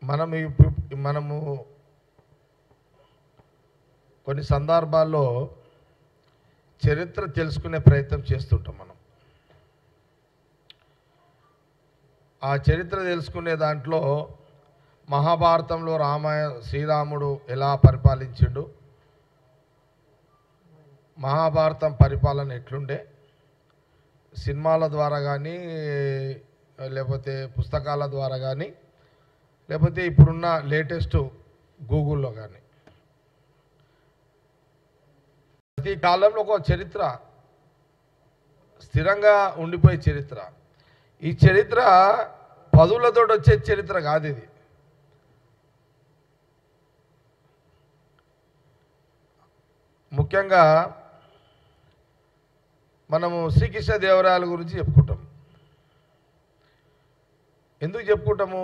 మనం ఇప్పుడు మనము కొన్ని సందర్భాల్లో చరిత్ర తెలుసుకునే ప్రయత్నం చేస్తుంటాం మనం ఆ చరిత్ర తెలుసుకునే దాంట్లో మహాభారతంలో రామాయణ శ్రీరాముడు ఎలా పరిపాలించిండు మహాభారతం పరిపాలన ఎట్లుండే సినిమాల ద్వారా కానీ లేకపోతే పుస్తకాల ద్వారా కానీ లేకపోతే ఇప్పుడున్న లేటెస్ట్ గూగుల్లో కానీ ప్రతి కాలంలో ఒక చరిత్ర స్థిరంగా ఉండిపోయే చరిత్ర ఈ చరిత్ర పదువులతో వచ్చే చరిత్ర కాదు ఇది ముఖ్యంగా మనము శ్రీకృష్ణ దేవరాయల గురించి చెప్పుకుంటాం ఎందుకు చెప్పుకుంటాము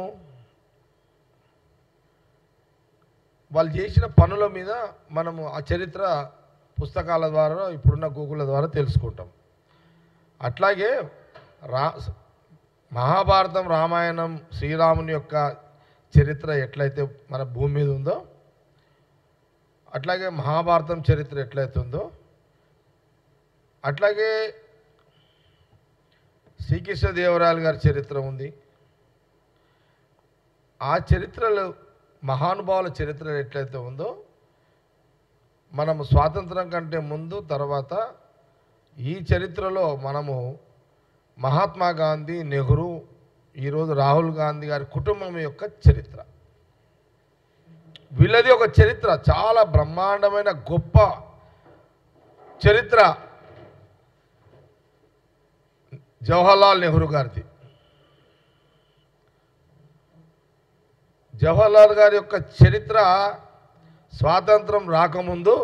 వాళ్ళు చేసిన పనుల మీద మనము ఆ చరిత్ర పుస్తకాల ద్వారా ఇప్పుడున్న గూగుల్ ద్వారా తెలుసుకుంటాం అట్లాగే రా మహాభారతం రామాయణం శ్రీరాముని యొక్క చరిత్ర ఎట్లయితే మన భూమి మీద ఉందో అట్లాగే మహాభారతం చరిత్ర ఎట్లయితే ఉందో అట్లాగే శ్రీకృష్ణదేవరాయలు గారి చరిత్ర ఉంది ఆ చరిత్రలు మహానుభావుల చరిత్ర ఎట్లయితే ఉందో మనము స్వాతంత్రం కంటే ముందు తర్వాత ఈ చరిత్రలో మనము మహాత్మా గాంధీ నెహ్రూ ఈరోజు రాహుల్ గాంధీ గారి కుటుంబం యొక్క చరిత్ర వీళ్ళది ఒక చరిత్ర చాలా బ్రహ్మాండమైన గొప్ప చరిత్ర జవహర్లాల్ నెహ్రూ గారిది జవహర్లాల్ గారి యొక్క చరిత్ర స్వాతంత్రం రాకముందు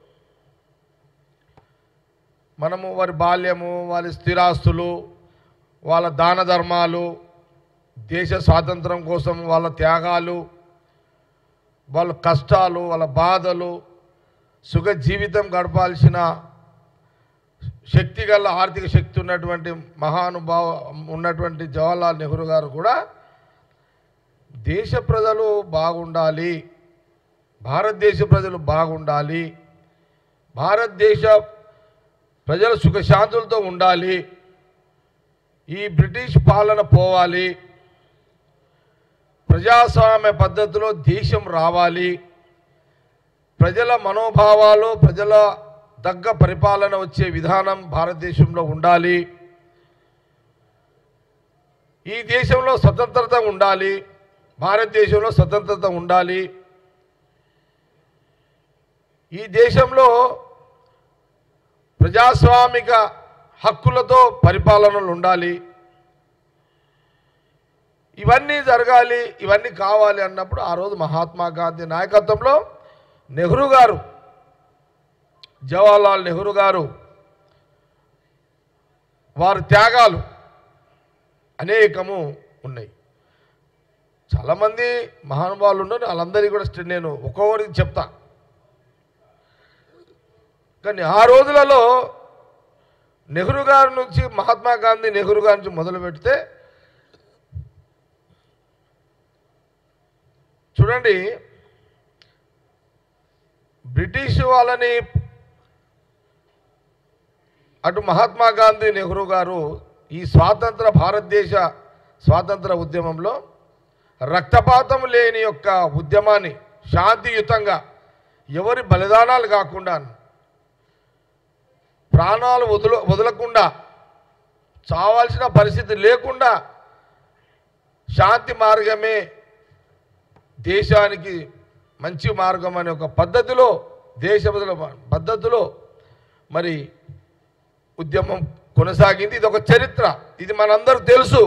మనము వారి బాల్యము వారి స్థిరాస్తులు వాళ్ళ దాన ధర్మాలు దేశ స్వాతంత్రం కోసం వాళ్ళ త్యాగాలు వాళ్ళ కష్టాలు వాళ్ళ బాధలు సుఖ జీవితం గడపాల్సిన శక్తి గల ఆర్థిక శక్తి ఉన్నటువంటి మహానుభావ ఉన్నటువంటి జవహర్లాల్ నెహ్రూ గారు కూడా దేశ ప్రజలు బాగుండాలి భారతదేశ ప్రజలు బాగుండాలి భారతదేశ ప్రజలు సుఖశాంతులతో ఉండాలి ఈ బ్రిటిష్ పాలన పోవాలి ప్రజాస్వామ్య పద్ధతిలో దేశం రావాలి ప్రజల మనోభావాలు ప్రజల తగ్గ పరిపాలన వచ్చే విధానం భారతదేశంలో ఉండాలి ఈ దేశంలో స్వతంత్రత ఉండాలి భారతదేశంలో స్వతంత్రత ఉండాలి ఈ దేశంలో ప్రజాస్వామిక హక్కులతో పరిపాలనలు ఉండాలి ఇవన్నీ జరగాలి ఇవన్నీ కావాలి అన్నప్పుడు ఆ రోజు మహాత్మా గాంధీ నాయకత్వంలో నెహ్రూ గారు జవహర్లాల్ నెహ్రూ గారు వారి త్యాగాలు అనేకము ఉన్నాయి చాలామంది మహానుభావులు ఉన్నారు వాళ్ళందరికీ కూడా స్టే- నేను ఒక్కొక్కరికి చెప్తా కానీ ఆ రోజులలో నెహ్రూ గారి నుంచి మహాత్మా గాంధీ నెహ్రూ గారి నుంచి మొదలు పెడితే చూడండి బ్రిటిష్ వాళ్ళని అటు మహాత్మా గాంధీ నెహ్రూ గారు ఈ స్వాతంత్ర భారతదేశ స్వాతంత్ర ఉద్యమంలో రక్తపాతం లేని యొక్క ఉద్యమాన్ని శాంతియుతంగా ఎవరి బలిదానాలు కాకుండా ప్రాణాలు వదులు వదలకుండా చావాల్సిన పరిస్థితి లేకుండా శాంతి మార్గమే దేశానికి మంచి మార్గం అనే ఒక పద్ధతిలో దేశ బదుల పద్ధతిలో మరి ఉద్యమం కొనసాగింది ఇది ఒక చరిత్ర ఇది మనందరూ తెలుసు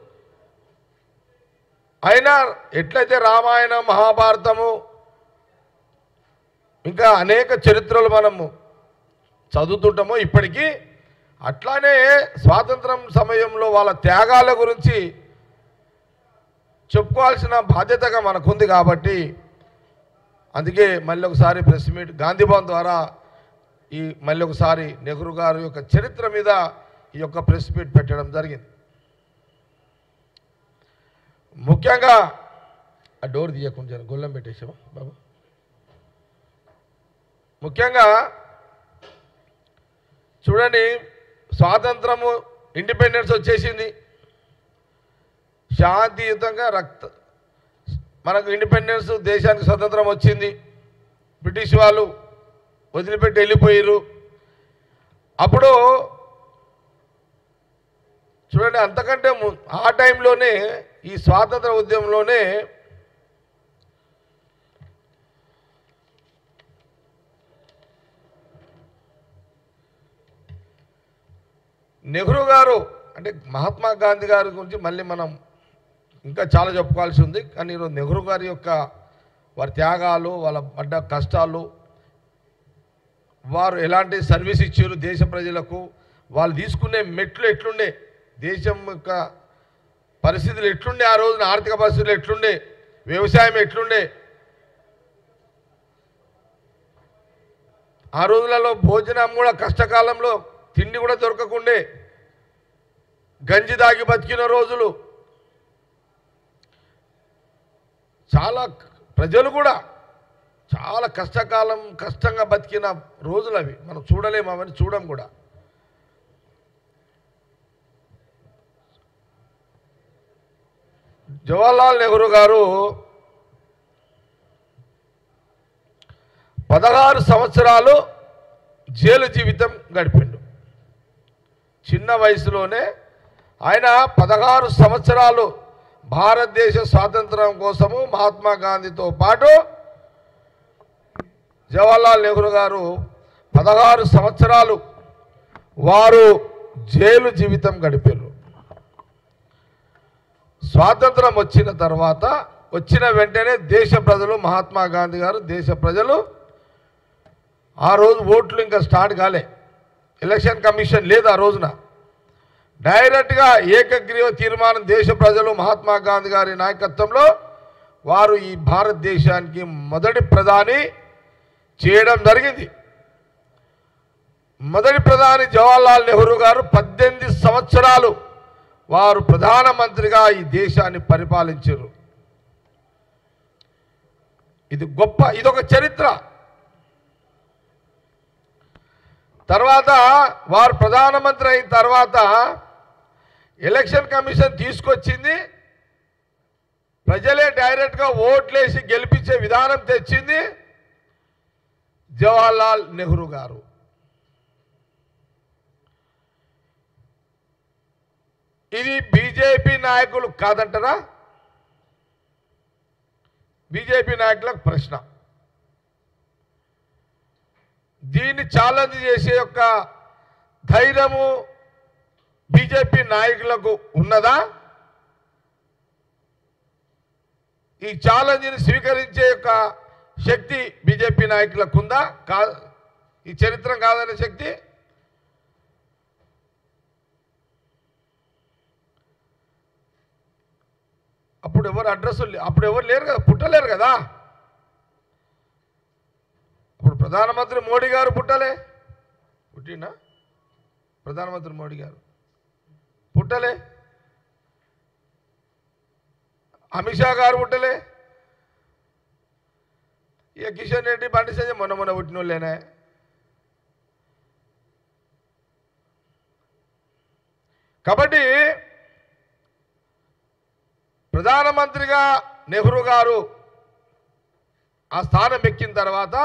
అయినా ఎట్లయితే రామాయణం మహాభారతము ఇంకా అనేక చరిత్రలు మనము చదువుతుంటామో ఇప్పటికీ అట్లానే స్వాతంత్రం సమయంలో వాళ్ళ త్యాగాల గురించి చెప్పుకోవాల్సిన బాధ్యతగా మనకుంది కాబట్టి అందుకే మళ్ళీ ఒకసారి ప్రెస్ మీట్ గాంధీ భవన్ ద్వారా ఈ మళ్ళీ ఒకసారి నెహ్రూ గారి యొక్క చరిత్ర మీద ఈ యొక్క ప్రెస్ మీట్ పెట్టడం జరిగింది ముఖ్యంగా ఆ డోర్ తీయకుండా జర గొల్లం పెట్టేసావా బాబు ముఖ్యంగా చూడండి స్వాతంత్రము ఇండిపెండెన్స్ వచ్చేసింది శాంతియుతంగా రక్త మనకు ఇండిపెండెన్స్ దేశానికి స్వతంత్రం వచ్చింది బ్రిటిష్ వాళ్ళు వదిలిపెట్టి వెళ్ళిపోయారు అప్పుడు చూడండి అంతకంటే ము- ఆ టైంలోనే ఈ స్వాతంత్ర ఉద్యమంలోనే నెహ్రూ గారు అంటే మహాత్మా గాంధీ గారి గురించి మళ్ళీ మనం ఇంకా చాలా చెప్పుకోవాల్సి ఉంది కానీ ఈరోజు నెహ్రూ గారి యొక్క వారి త్యాగాలు వాళ్ళ పడ్డ కష్టాలు వారు ఎలాంటి సర్వీస్ ఇచ్చారు దేశ ప్రజలకు వాళ్ళు తీసుకునే మెట్లు ఎట్లుండే దేశం యొక్క పరిస్థితులు ఎట్లుండే ఆ రోజున ఆర్థిక పరిస్థితులు ఎట్లుండే వ్యవసాయం ఎట్లుండే ఆ రోజులలో భోజనం కూడా కష్టకాలంలో తిండి కూడా దొరకకుండే గంజి దాగి బతికిన రోజులు చాలా ప్రజలు కూడా చాలా కష్టకాలం కష్టంగా బతికిన రోజులు అవి మనం చూడలేము అవన్నీ చూడం కూడా జవహర్లాల్ నెహ్రూ గారు పదహారు సంవత్సరాలు జైలు జీవితం గడిపిండు చిన్న వయసులోనే ఆయన పదహారు సంవత్సరాలు భారతదేశ స్వాతంత్రం కోసము మహాత్మా గాంధీతో పాటు జవహర్లాల్ నెహ్రూ గారు పదహారు సంవత్సరాలు వారు జైలు జీవితం గడిపారు స్వాతంత్రం వచ్చిన తర్వాత వచ్చిన వెంటనే దేశ ప్రజలు మహాత్మా గాంధీ గారు దేశ ప్రజలు ఆ రోజు ఓట్లు ఇంకా స్టార్ట్ కాలే ఎలక్షన్ కమిషన్ లేదు ఆ రోజున డైరెక్ట్గా ఏకగ్రీవ తీర్మానం దేశ ప్రజలు మహాత్మా గాంధీ గారి నాయకత్వంలో వారు ఈ భారతదేశానికి మొదటి ప్రధాని చేయడం జరిగింది మొదటి ప్రధాని జవహర్లాల్ నెహ్రూ గారు పద్దెనిమిది సంవత్సరాలు వారు ప్రధానమంత్రిగా ఈ దేశాన్ని పరిపాలించారు ఇది గొప్ప ఇదొక చరిత్ర తర్వాత వారు ప్రధానమంత్రి అయిన తర్వాత ఎలక్షన్ కమిషన్ తీసుకొచ్చింది ప్రజలే డైరెక్ట్గా ఓట్లేసి గెలిపించే విధానం తెచ్చింది జవహర్లాల్ నెహ్రూ గారు ఇది బీజేపీ నాయకులు కాదంటారా బీజేపీ నాయకులకు ప్రశ్న దీన్ని ఛాలెంజ్ చేసే యొక్క ధైర్యము బీజేపీ నాయకులకు ఉన్నదా ఈ ఛాలెంజ్ని స్వీకరించే యొక్క శక్తి బీజేపీ నాయకులకు ఉందా కా ఈ చరిత్ర కాదనే శక్తి అప్పుడు ఎవరు అడ్రస్ అప్పుడు ఎవరు లేరు కదా పుట్టలేరు కదా ఇప్పుడు ప్రధానమంత్రి మోడీ గారు పుట్టలే పుట్టినా ప్రధానమంత్రి మోడీ గారు పుట్టలే అమిత్ షా గారు పుట్టలే ఇక కిషన్ రెడ్డి బండి సంజయ్ మొన్న మొన్న పుట్టిన వాళ్ళేనే కాబట్టి ప్రధానమంత్రిగా నెహ్రూ గారు ఆ స్థానం ఎక్కిన తర్వాత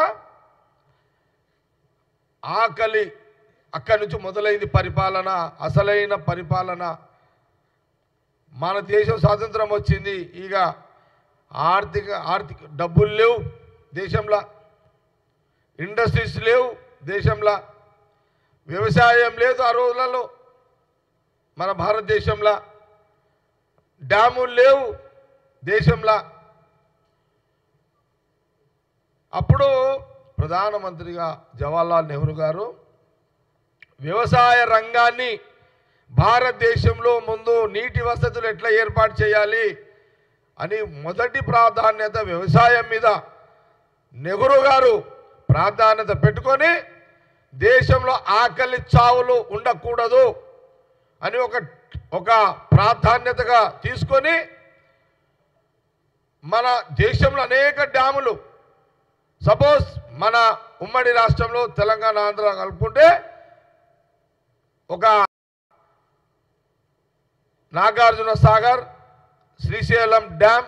ఆకలి అక్కడి నుంచి మొదలైంది పరిపాలన అసలైన పరిపాలన మన దేశం స్వాతంత్రం వచ్చింది ఇక ఆర్థిక ఆర్థిక డబ్బులు లేవు దేశంలో ఇండస్ట్రీస్ లేవు దేశంలో వ్యవసాయం లేదు ఆ రోజులలో మన భారతదేశంలో డ్యాములు లేవు దేశంలో అప్పుడు ప్రధానమంత్రిగా జవహర్లాల్ నెహ్రూ గారు వ్యవసాయ రంగాన్ని భారతదేశంలో ముందు నీటి వసతులు ఎట్లా ఏర్పాటు చేయాలి అని మొదటి ప్రాధాన్యత వ్యవసాయం మీద నెహ్రూ గారు ప్రాధాన్యత పెట్టుకొని దేశంలో ఆకలి చావులు ఉండకూడదు అని ఒక ఒక ప్రాధాన్యతగా తీసుకొని మన దేశంలో అనేక డ్యాములు సపోజ్ మన ఉమ్మడి రాష్ట్రంలో తెలంగాణ ఆంధ్ర కలుపుకుంటే ఒక నాగార్జున సాగర్ శ్రీశైలం డ్యామ్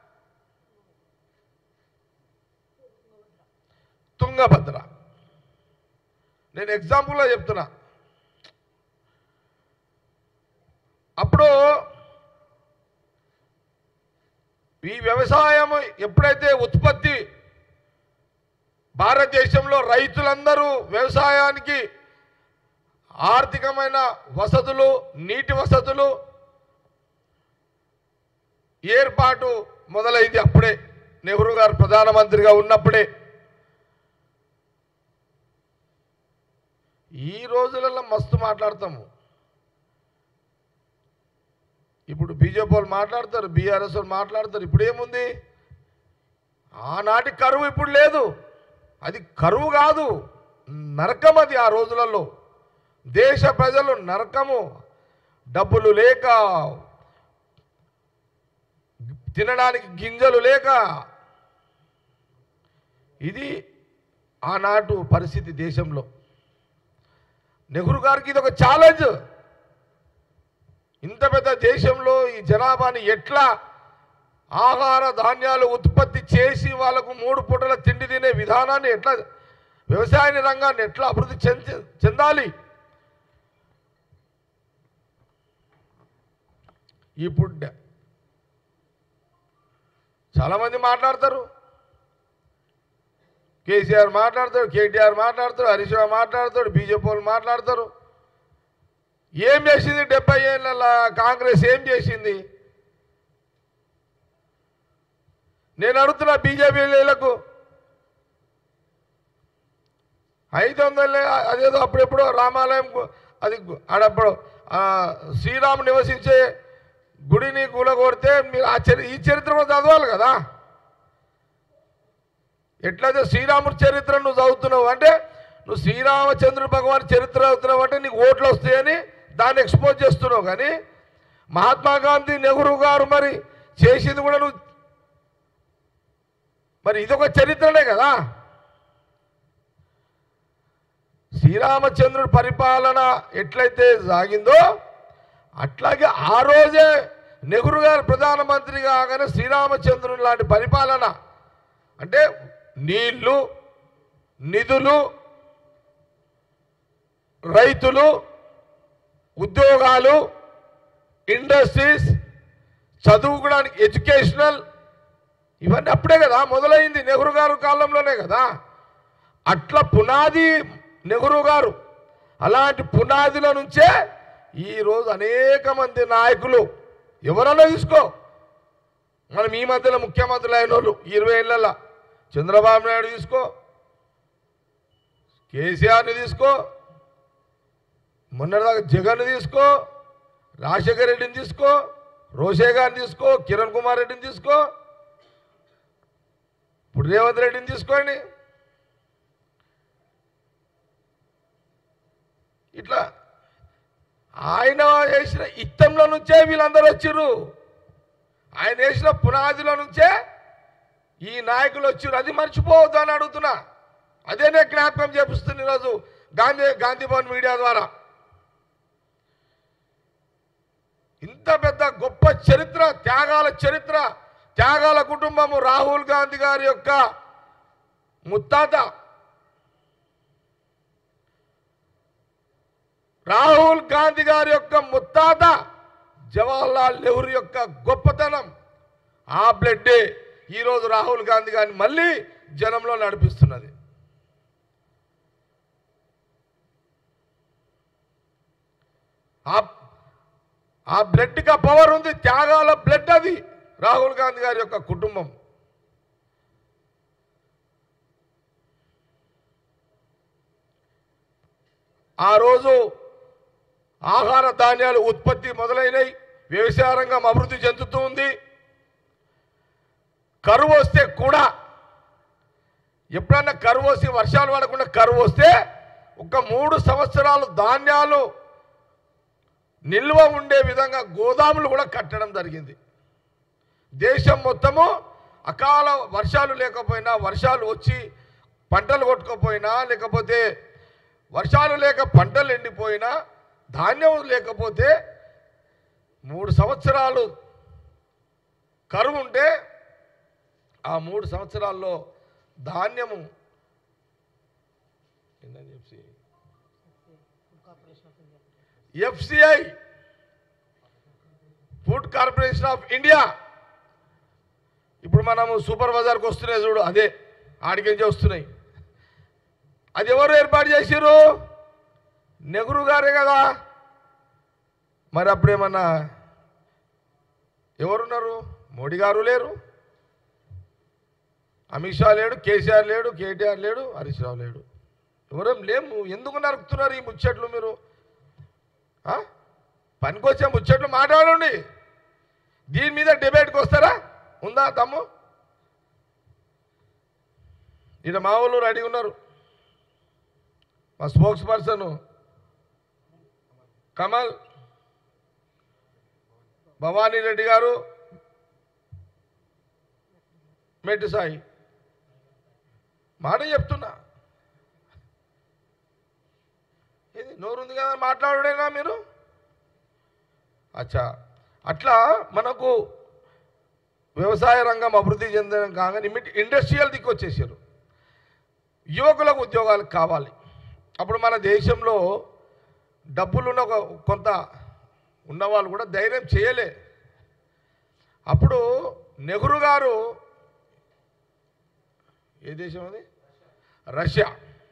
తుంగభద్ర నేను ఎగ్జాంపుల్గా చెప్తున్నా అప్పుడు ఈ వ్యవసాయం ఎప్పుడైతే ఉత్పత్తి భారతదేశంలో రైతులందరూ వ్యవసాయానికి ఆర్థికమైన వసతులు నీటి వసతులు ఏర్పాటు మొదలైంది అప్పుడే నెహ్రూ గారు ప్రధానమంత్రిగా ఉన్నప్పుడే ఈ రోజులలో మస్తు మాట్లాడతాము ఇప్పుడు బీజేపీ వాళ్ళు మాట్లాడతారు బీఆర్ఎస్ వాళ్ళు మాట్లాడతారు ఇప్పుడు ఏముంది ఆనాటి కరువు ఇప్పుడు లేదు అది కరువు కాదు నరకం అది ఆ రోజులలో దేశ ప్రజలు నరకము డబ్బులు లేక తినడానికి గింజలు లేక ఇది ఆనాటు పరిస్థితి దేశంలో నెహ్రూ గారికి ఇది ఒక ఛాలెంజ్ ఇంత పెద్ద దేశంలో ఈ జనాభాని ఎట్లా ఆహార ధాన్యాలు ఉత్పత్తి చేసి వాళ్ళకు మూడు పూటల తిండి తినే విధానాన్ని ఎట్లా వ్యవసాయ రంగాన్ని ఎట్లా అభివృద్ధి చెంది చెందాలి ఇప్పుడు డ- చాలామంది మాట్లాడతారు కేసీఆర్ మాట్లాడతాడు కేటీఆర్ మాట్లాడతాడు హరీష్ రావు మాట్లాడతాడు బీజేపీ వాళ్ళు మాట్లాడతారు ఏం చేసింది డెబ్బై ఏళ్ళ కాంగ్రెస్ ఏం చేసింది నేను అడుగుతున్నా బీజేపీలకు ఐదు వందలే అదేదో అప్పుడెప్పుడో రామాలయం గు- అది గు- ఆడప్పుడు ఆ, శ్రీరాముడు నివసించే గుడిని కూలగొడితే మీరు ఆ చరి ఈ చరిత్ర కూడా చదవాలి కదా ఎట్లయితే శ్రీరాముడి చరిత్ర నువ్వు చదువుతున్నావు అంటే నువ్వు శ్రీరామచంద్రుడు భగవాన్ చరిత్ర చదువుతున్నావు అంటే నీకు ఓట్లు వస్తాయని దాన్ని ఎక్స్పోజ్ చేస్తున్నావు కానీ మహాత్మా గాంధీ నెహ్రూ గారు మరి చేసింది కూడా నువ్వు మరి ఇదొక చరిత్రనే కదా శ్రీరామచంద్రుడి పరిపాలన ఎట్లయితే సాగిందో అట్లాగే ఆ రోజే నెహ్రూ గారు ప్రధానమంత్రి కాగానే శ్రీరామచంద్రుని లాంటి పరిపాలన అంటే నీళ్లు నిధులు రైతులు ఉద్యోగాలు ఇండస్ట్రీస్ చదువుకోవడానికి ఎడ్యుకేషనల్ ఇవన్నీ అప్పుడే కదా మొదలైంది నెహ్రూ గారు కాలంలోనే కదా అట్లా పునాది నెహ్రూ గారు అలాంటి పునాదిల నుంచే ఈరోజు అనేక మంది నాయకులు ఎవరన్నా తీసుకో మనం ఈ మధ్యలో ముఖ్యమంత్రులు అయిన వాళ్ళు ఇరవై ఏళ్ళ చంద్రబాబు నాయుడు తీసుకో కేసీఆర్ని తీసుకో మొన్నటిదాకా జగన్ తీసుకో రాజశేఖర రెడ్డిని తీసుకో రోషే గారిని తీసుకో కిరణ్ కుమార్ రెడ్డిని తీసుకో ఇప్పుడు రేవంత్ రెడ్డిని తీసుకోండి ఇట్లా ఆయన వేసిన ఇత్తంలో నుంచే వీళ్ళందరూ వచ్చిర్రు ఆయన వేసిన పునాదిలో నుంచే ఈ నాయకులు వచ్చిర్రు అది మర్చిపోవద్దు అని అడుగుతున్నా అదే నేను జ్ఞాపకం చేపిస్తుంది ఈరోజు గాంధీ గాంధీ భవన్ మీడియా ద్వారా ఇంత పెద్ద గొప్ప చరిత్ర త్యాగాల చరిత్ర త్యాగాల కుటుంబము రాహుల్ గాంధీ గారి యొక్క ముత్తాత రాహుల్ గాంధీ గారి యొక్క ముత్తాత జవహర్లాల్ నెహ్రూ యొక్క గొప్పతనం ఆ బ్లడ్డే ఈరోజు రాహుల్ గాంధీ గారిని మళ్ళీ జనంలో నడిపిస్తున్నది ఆ ఆ బ్లడ్కి ఆ పవర్ ఉంది త్యాగాల బ్లడ్ అది రాహుల్ గాంధీ గారి యొక్క కుటుంబం ఆ రోజు ఆహార ధాన్యాలు ఉత్పత్తి మొదలైనవి వ్యవసాయ రంగం అభివృద్ధి చెందుతూ ఉంది కరువు వస్తే కూడా ఎప్పుడన్నా కరువు వస్తే వర్షాలు పడకుండా కరువు వస్తే ఒక మూడు సంవత్సరాలు ధాన్యాలు నిల్వ ఉండే విధంగా గోదాములు కూడా కట్టడం జరిగింది దేశం మొత్తము అకాల వర్షాలు లేకపోయినా వర్షాలు వచ్చి పంటలు కొట్టుకపోయినా లేకపోతే వర్షాలు లేక పంటలు ఎండిపోయినా ధాన్యం లేకపోతే మూడు సంవత్సరాలు కరువు ఉంటే ఆ మూడు సంవత్సరాల్లో ధాన్యము ఏందని చెప్పి FCI food corporation of India ఇప్పుడు మనము సూపర్ బజార్కి వస్తున్నాయి చూడు అదే ఆడికించి వస్తున్నాయి అది ఎవరు ఏర్పాటు చేసిర్రు నెహ్రూ గారే కదా మరి అప్పుడేమన్నా ఎవరున్నారు మోడీ గారు లేరు అమిత్ షా లేడు కేసీఆర్ లేడు కేటీఆర్ లేడు హరీష్ రావు లేడు ఎవరేం లేము ఎందుకు నరుకుతున్నారు ఈ ముచ్చట్లు మీరు ఆ? పనికొచ్చే ముచ్చట్లు మాట్లాడండి దీని మీద డిబేట్కి వస్తారా ఉందా తమ్ము ఇక్కడ మా వాళ్ళు రెడీ ఉన్నారు మా స్పోక్స్ పర్సన్ కమల్ భవానీ రెడ్డి గారు మెట్టు సాయి మాట చెప్తున్నా ఇది నోరుంది కదా మాట్లాడుడేనా మీరు అచ్చా అట్లా మనకు వ్యవసాయ రంగం అభివృద్ధి చెందడం కాగానే ఇమిడి ఇండస్ట్రియల్ దిక్కు వచ్చేసారు యువకులకు ఉద్యోగాలు కావాలి అప్పుడు మన దేశంలో డబ్బులున్న ఒక కొంత ఉన్నవాళ్ళు కూడా ధైర్యం చేయలే అప్పుడు నెహ్రూ గారు ఏ దేశం అది రష్యా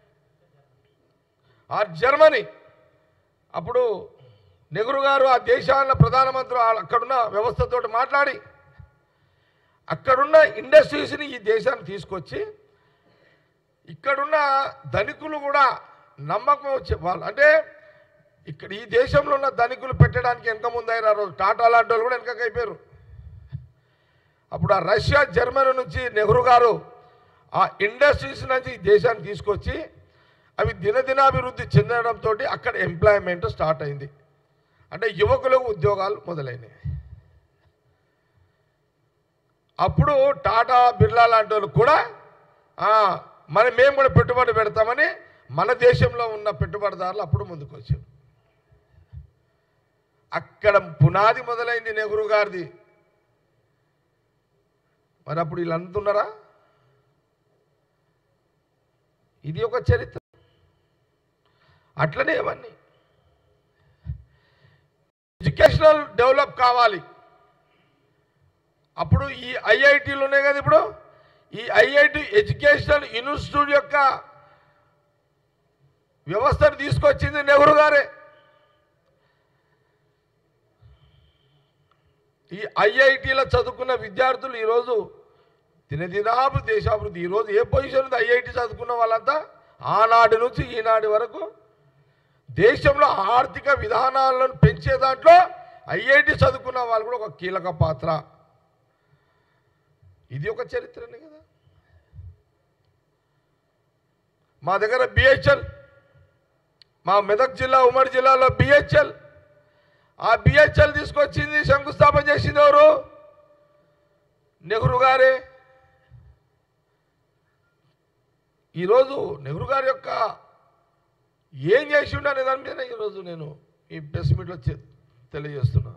ఆర్ జర్మనీ అప్పుడు నెహ్రూ గారు ఆ దేశాల ప్రధానమంత్రి ఆ- అక్కడున్న వ్యవస్థతో మాట్లాడి అక్కడున్న ఇండస్ట్రీస్ని ఈ దేశానికి తీసుకొచ్చి ఇక్కడున్న ధనికులు కూడా నమ్మకం వచ్చే వాళ్ళు అంటే ఇక్కడ ఈ దేశంలో ఉన్న ధనికులు పెట్టడానికి వెనక ముందైన రోజు టాటా లాంటి వాళ్ళు కూడా వెనకకి అయిపోయారు అప్పుడు ఆ రష్యా జర్మనీ నుంచి నెహ్రూ గారు ఆ ఇండస్ట్రీస్ నుంచి ఈ దేశానికి తీసుకొచ్చి అవి దినదినాభివృద్ధి చెందడంతో అక్కడ ఎంప్లాయ్మెంట్ స్టార్ట్ అయింది అంటే యువకులకు ఉద్యోగాలు మొదలైనవి అప్పుడు టాటా బిర్లా లాంటి వాళ్ళు కూడా ఆ, మరి మేము కూడా పెట్టుబడి పెడతామని మన దేశంలో ఉన్న పెట్టుబడిదారులు అప్పుడు ముందుకు వచ్చారు అక్కడ పునాది మొదలైంది నెహ్రూ గారిది మరి అప్పుడు వీళ్ళంతా ఉన్నారా ఇది ఒక చరిత్ర అట్లనే ఇవన్నీ ఎడ్యుకేషనల్ డెవలప్ కావాలి అప్పుడు ఈ ఐఐటీలు ఉన్నాయి కదా ఇప్పుడు ఈ ఐఐటి ఎడ్యుకేషనల్ ఇన్స్టిట్యూట్ యొక్క వ్యవస్థను తీసుకొచ్చింది నెహ్రూ గారే ఈ ఐఐటీలో చదువుకున్న విద్యార్థులు ఈరోజు దినదినాభి దేశాభివృద్ధి ఈరోజు ఏ పొజిషన్ ఉంది ఐఐటి చదువుకున్న వాళ్ళంతా ఆనాటి నుంచి ఈనాటి వరకు దేశంలో ఆర్థిక విధానాలను పెంచే దాంట్లో ఐఐటి చదువుకున్న వాళ్ళు కూడా ఒక కీలక పాత్ర ఇది ఒక చరిత్రనే కదా మా దగ్గర బిహెచ్ఎల్ మా మెదక్ జిల్లా ఉమ్మడి జిల్లాలో బిహెచ్ఎల్ ఆ బిహెచ్ఎల్ తీసుకొచ్చింది శంకుస్థాపన చేసింది ఎవరు నెహ్రూ గారే ఈరోజు నెహ్రూ గారి యొక్క ఏం చేసి అనే దాని మీద ఈరోజు నేను ఈ ప్రెస్ మీట్లో చె- తెలియజేస్తున్నా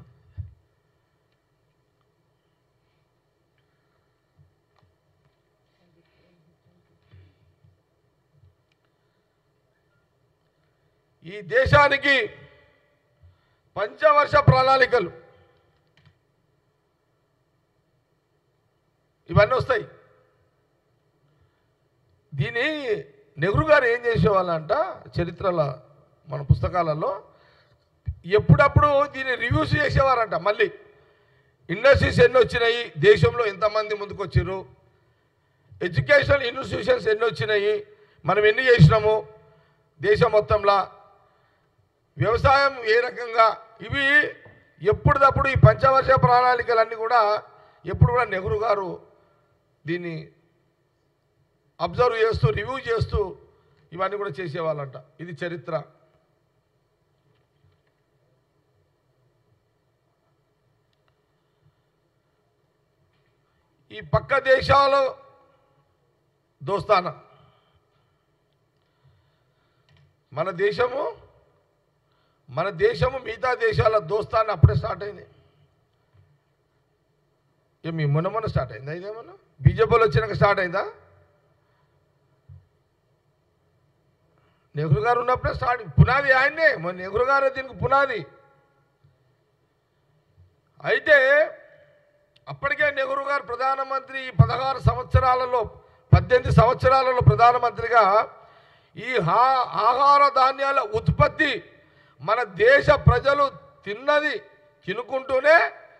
ఈ దేశానికి పంచవర్ష ప్రణాళికలు ఇవన్నీ వస్తాయి దీని నెహ్రూ గారు ఏం చేసేవాళ్ళంట చరిత్రల మన పుస్తకాలలో ఎప్పుడప్పుడు దీన్ని రివ్యూస్ చేసేవారంట మళ్ళీ ఇండస్ట్రీస్ ఎన్ని వచ్చినాయి దేశంలో ఎంతమంది ముందుకు వచ్చారు ఎడ్యుకేషనల్ ఇన్స్టిట్యూషన్స్ ఎన్ని వచ్చినాయి మనం ఎన్ని చేసినాము దేశం మొత్తంలో వ్యవసాయం ఏ రకంగా ఇవి ఎప్పటిదప్పుడు ఈ పంచవర్ష ప్రణాళికలన్నీ కూడా ఎప్పుడు కూడా నెహ్రూ గారు దీన్ని అబ్జర్వ్ చేస్తూ రివ్యూ చేస్తూ ఇవన్నీ కూడా చేసేవాళ్ళంట ఇది చరిత్ర ఈ పక్క దేశాల దోస్తానా మన దేశము మన దేశము మిగతా దేశాల దోస్తాన్ని అప్పుడే స్టార్ట్ అయింది ఇక మీ మొన్న మొన్న స్టార్ట్ అయిందా ఇదేమన్నా బీజేపీలో వచ్చినాక స్టార్ట్ అయిందా నెహ్రూ గారు ఉన్నప్పుడే స్టార్ట్ పునాది ఆయన్నే మన నెహ్రూ గారు దీనికి పునాది అయితే అప్పటికే నెహ్రూ గారు ప్రధానమంత్రి ఈ పదహారు సంవత్సరాలలో పద్దెనిమిది సంవత్సరాలలో ప్రధానమంత్రిగా ఈ హా ఆహార ధాన్యాల ఉత్పత్తి మన దేశ ప్రజలు తిన్నది తినుకుంటూనే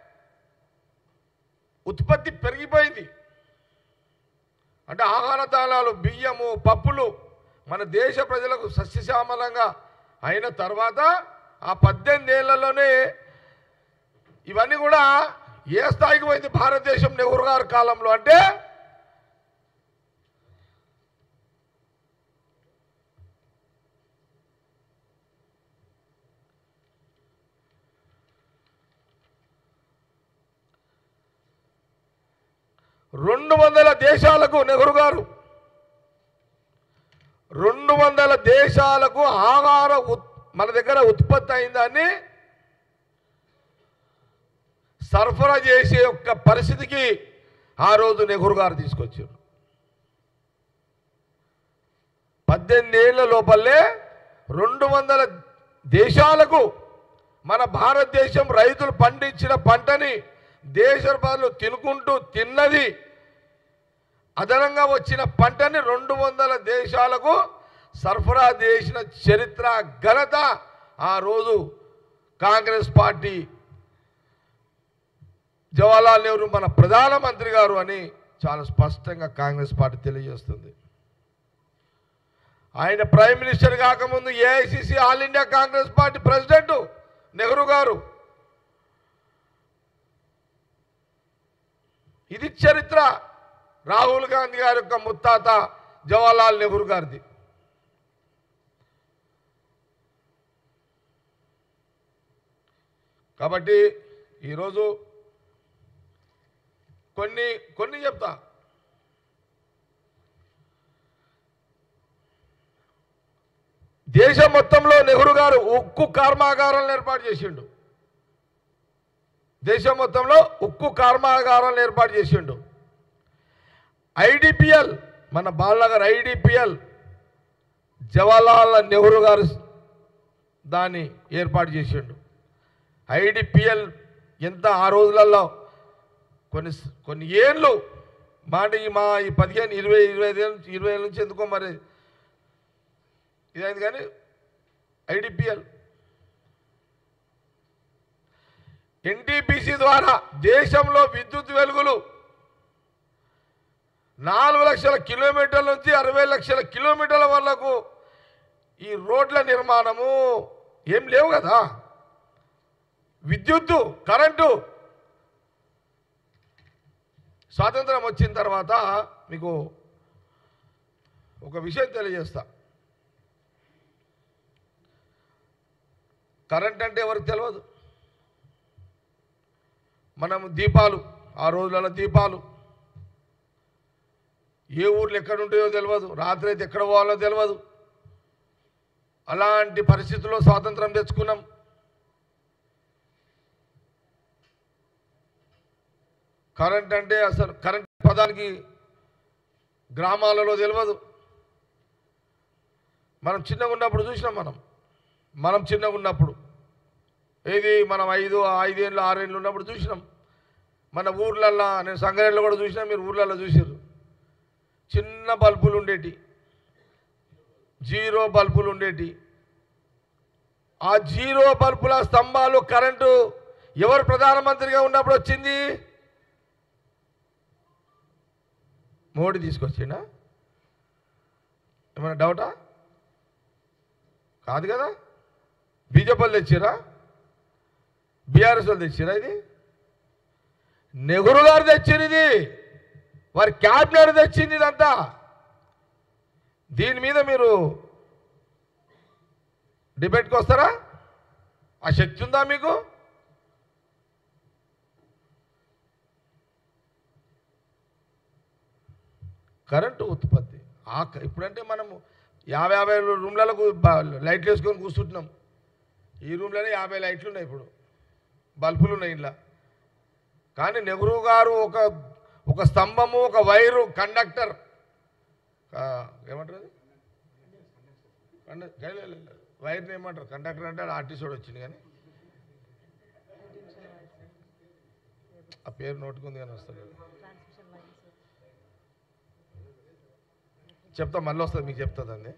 ఉత్పత్తి పెరిగిపోయింది అంటే ఆహార ధాన్యాలు బియ్యము పప్పులు మన దేశ ప్రజలకు సస్యశ్యామలంగా అయిన తర్వాత ఆ పద్దెనిమిది ఏళ్లలోనే ఇవన్నీ కూడా ఏ స్థాయికి పోయింది భారతదేశం నెహ్రూ గారి కాలంలో అంటే రెండు వందల దేశాలకు నెహ్రూ గారు రెండు వందల దేశాలకు ఆహార ఉత్ మన దగ్గర ఉత్పత్తి అయిందాన్ని సరఫరా చేసే యొక్క పరిస్థితికి ఆ రోజు నెహ్రూ గారు తీసుకొచ్చారు పద్దెనిమిది ఏళ్ళ లోపలే రెండు వందల దేశాలకు మన భారతదేశం రైతులు పండించిన పంటని దేశ ప్రజలు తినుకుంటూ తిన్నది అదనంగా వచ్చిన పంటని రెండు వందల దేశాలకు సరఫరా చేసిన చరిత్ర ఘనత ఆ రోజు కాంగ్రెస్ పార్టీ జవహర్లాల్ నెహ్రూ మన ప్రధానమంత్రి గారు అని చాలా స్పష్టంగా కాంగ్రెస్ పార్టీ తెలియజేస్తుంది ఆయన ప్రైమ్ మినిస్టర్ కాకముందు AICC all India Congress party president Nehru garu ఇది చరిత్ర రాహుల్ గాంధీ గారి యొక్క ముత్తాత జవహర్లాల్ నెహ్రూ గారిది కాబట్టి ఈరోజు కొన్ని కొన్ని చెప్తా దేశం మొత్తంలో నెహ్రూ గారు ఉక్కు కర్మాగారాలను ఏర్పాటు చేసిండు దేశం మొత్తంలో ఉక్కు కర్మాగారాలను ఏర్పాటు చేసిండు ఐడిపిఎల్ మన బాలనగర్ ఐడిపిఎల్ జవహర్లాల్ నెహ్రూ గారు దాన్ని ఏర్పాటు చేసిండు ఐడిపిఎల్ ఎంత ఆ రోజులలో కొన్ని కొన్ని ఏళ్ళు మాట ఈ మా ఈ పదిహేను ఇరవై ఇరవై ఐదు ఏళ్ళ నుంచి ఇరవై ఏళ్ళ నుంచి ఎందుకో మరి ఇదైంది కానీ ఐడిపిఎల్ ఎన్టీపీసీ ద్వారా దేశంలో విద్యుత్ వెలుగులు నాలుగు లక్షల కిలోమీటర్ల నుంచి అరవై లక్షల కిలోమీటర్ల వరకు ఈ రోడ్ల నిర్మాణము ఏం లేవు కదా విద్యుత్తు కరెంటు స్వాతంత్రం వచ్చిన తర్వాత మీకు ఒక విషయం తెలియజేస్తా కరెంట్ అంటే ఎవరికి తెలియదు మనం దీపాలు ఆ రోజులలో దీపాలు ఏ ఊర్లు ఎక్కడ ఉంటాయో తెలియదు రాత్రి అయితే ఎక్కడ పోవాలో తెలియదు అలాంటి పరిస్థితుల్లో స్వాతంత్రం తెచ్చుకున్నాం కరెంట్ అంటే అసలు కరెంట్ పదానికి గ్రామాలలో తెలియదు మనం చిన్నగా ఉన్నప్పుడు చూసినాం మనం మనం చిన్నగా ఉన్నప్పుడు ఏది మనం ఐదు ఐదేళ్ళు ఆరేళ్ళు ఉన్నప్పుడు చూసినాం మన ఊర్లల్లో నేను సంగారెడ్డిలో కూడా చూసినా మీరు ఊర్లలో చూసారు చిన్న బల్బులు ఉండేటి జీరో బల్బులు ఉండేటి ఆ జీరో బల్బుల స్తంభాలు కరెంటు ఎవరు ప్రధానమంత్రిగా ఉన్నప్పుడు వచ్చింది మోడీ తీసుకొచ్చిండా ఏమైనా డౌటా కాదు కదా బీజేపీ వాళ్ళు తెచ్చిరా బీఆర్ఎస్ వాళ్ళు తెచ్చిరా ఇది నెహ్రూ గారు తెచ్చింది ఇది వారి క్యాబినెట్ తెచ్చింది ఇదంతా దీని మీద మీరు డిబేట్కి వస్తారా ఆ శక్తి ఉందా మీకు కరెంటు ఉత్పత్తి ఆ క- ఇప్పుడంటే మనము యాభై యాభై రూమ్లకు బ- లైట్లు వేసుకొని కూర్చుంటున్నాం ఈ రూమ్లోనే యాభై లైట్లు ఉన్నాయి ఇప్పుడు బల్బులు ఉన్నాయి ఇంట్లో కానీ నెహ్రూ గారు ఒక ఒక స్తంభము ఒక వైరు కండక్టర్ ఆ, ఏమంటారు అది కండ- లే, లే, లే, లే. వైర్ని ఏమంటారు కండక్టర్ అంటే ఆర్టీసీ వాడు వచ్చింది కానీ ఆ పేరు నోటుకుంది కానీ వస్తుంది చెప్తా మళ్ళీ వస్తుంది మీకు చెప్తుంది అండి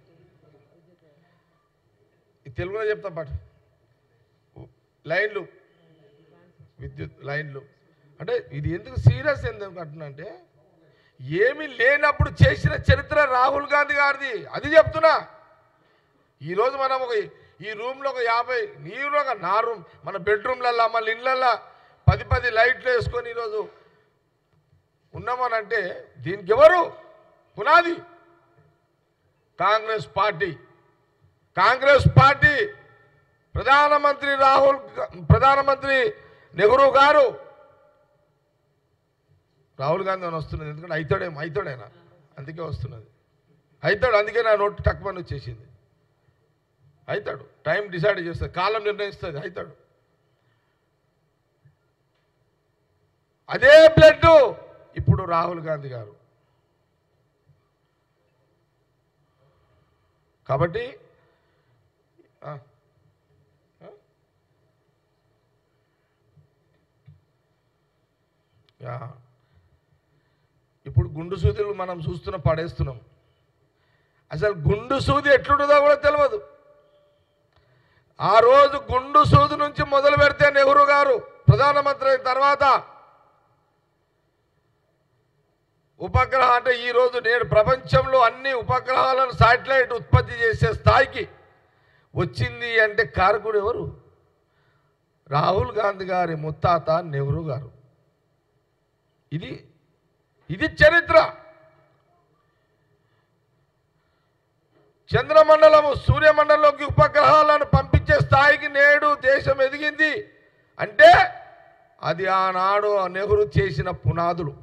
ఈ తెలుగులో చెప్తా పాట లైన్లు విద్యుత్ లైన్లు అంటే ఇది ఎందుకు సీరియస్ ఎందుకు అంటున్నా అంటే ఏమీ లేనప్పుడు చేసిన చరిత్ర రాహుల్ గాంధీ గారిది అది చెప్తున్నా ఈరోజు మనం ఒక ఈ రూమ్లో ఒక యాభై నీరు ఒక నా రూమ్ మన బెడ్రూమ్లల్లో మళ్ళీ ఇళ్ళల్లో పది పది లైట్లు వేసుకొని ఈరోజు ఉన్నామనంటే దీనికి ఎవరు పునాది కాంగ్రెస్ పార్టీ కాంగ్రెస్ పార్టీ ప్రధానమంత్రి రాహుల్ గా- ప్రధానమంత్రి నెహ్రూ గారు రాహుల్ గాంధీ అని వస్తున్నది ఎందుకంటే అవుతాడేమో అవుతాడేనా అందుకే వస్తున్నది అవుతాడు అందుకే నా నోటు తక్కువ వచ్చేసింది అవుతాడు టైం డిసైడ్ చేస్తుంది కాలం నిర్ణయిస్తుంది అవుతాడు అదే బ్లడ్ ఇప్పుడు రాహుల్ గాంధీ గారు కాబట్టి ఆ, ఆ? యా. ఇప్పుడు గుండు సూదులు మనం చూస్తున్న పడేస్తున్నాం అసలు గుండు సూది ఎట్లుంటుందో కూడా తెలియదు ఆ రోజు గుండు సూది నుంచి మొదలు పెడితే నెహ్రూ గారు ప్రధానమంత్రి అయిన తర్వాత ఉపగ్రహ అంటే ఈ రోజు నేడు ప్రపంచంలో అన్ని ఉపగ్రహాలను శాటిలైట్ ఉత్పత్తి చేసే స్థాయికి వచ్చింది అంటే కారకుడు ఎవరు రాహుల్ గాంధీ గారి ముత్తాత నెహ్రూ గారు ఇది ఇది చరిత్ర చంద్రమండలము సూర్యమండలంలోకి ఉపగ్రహాలను పంపించే స్థాయికి నేడు దేశం ఎదిగింది అంటే అది ఆనాడు నెహ్రూ చేసిన పునాదులు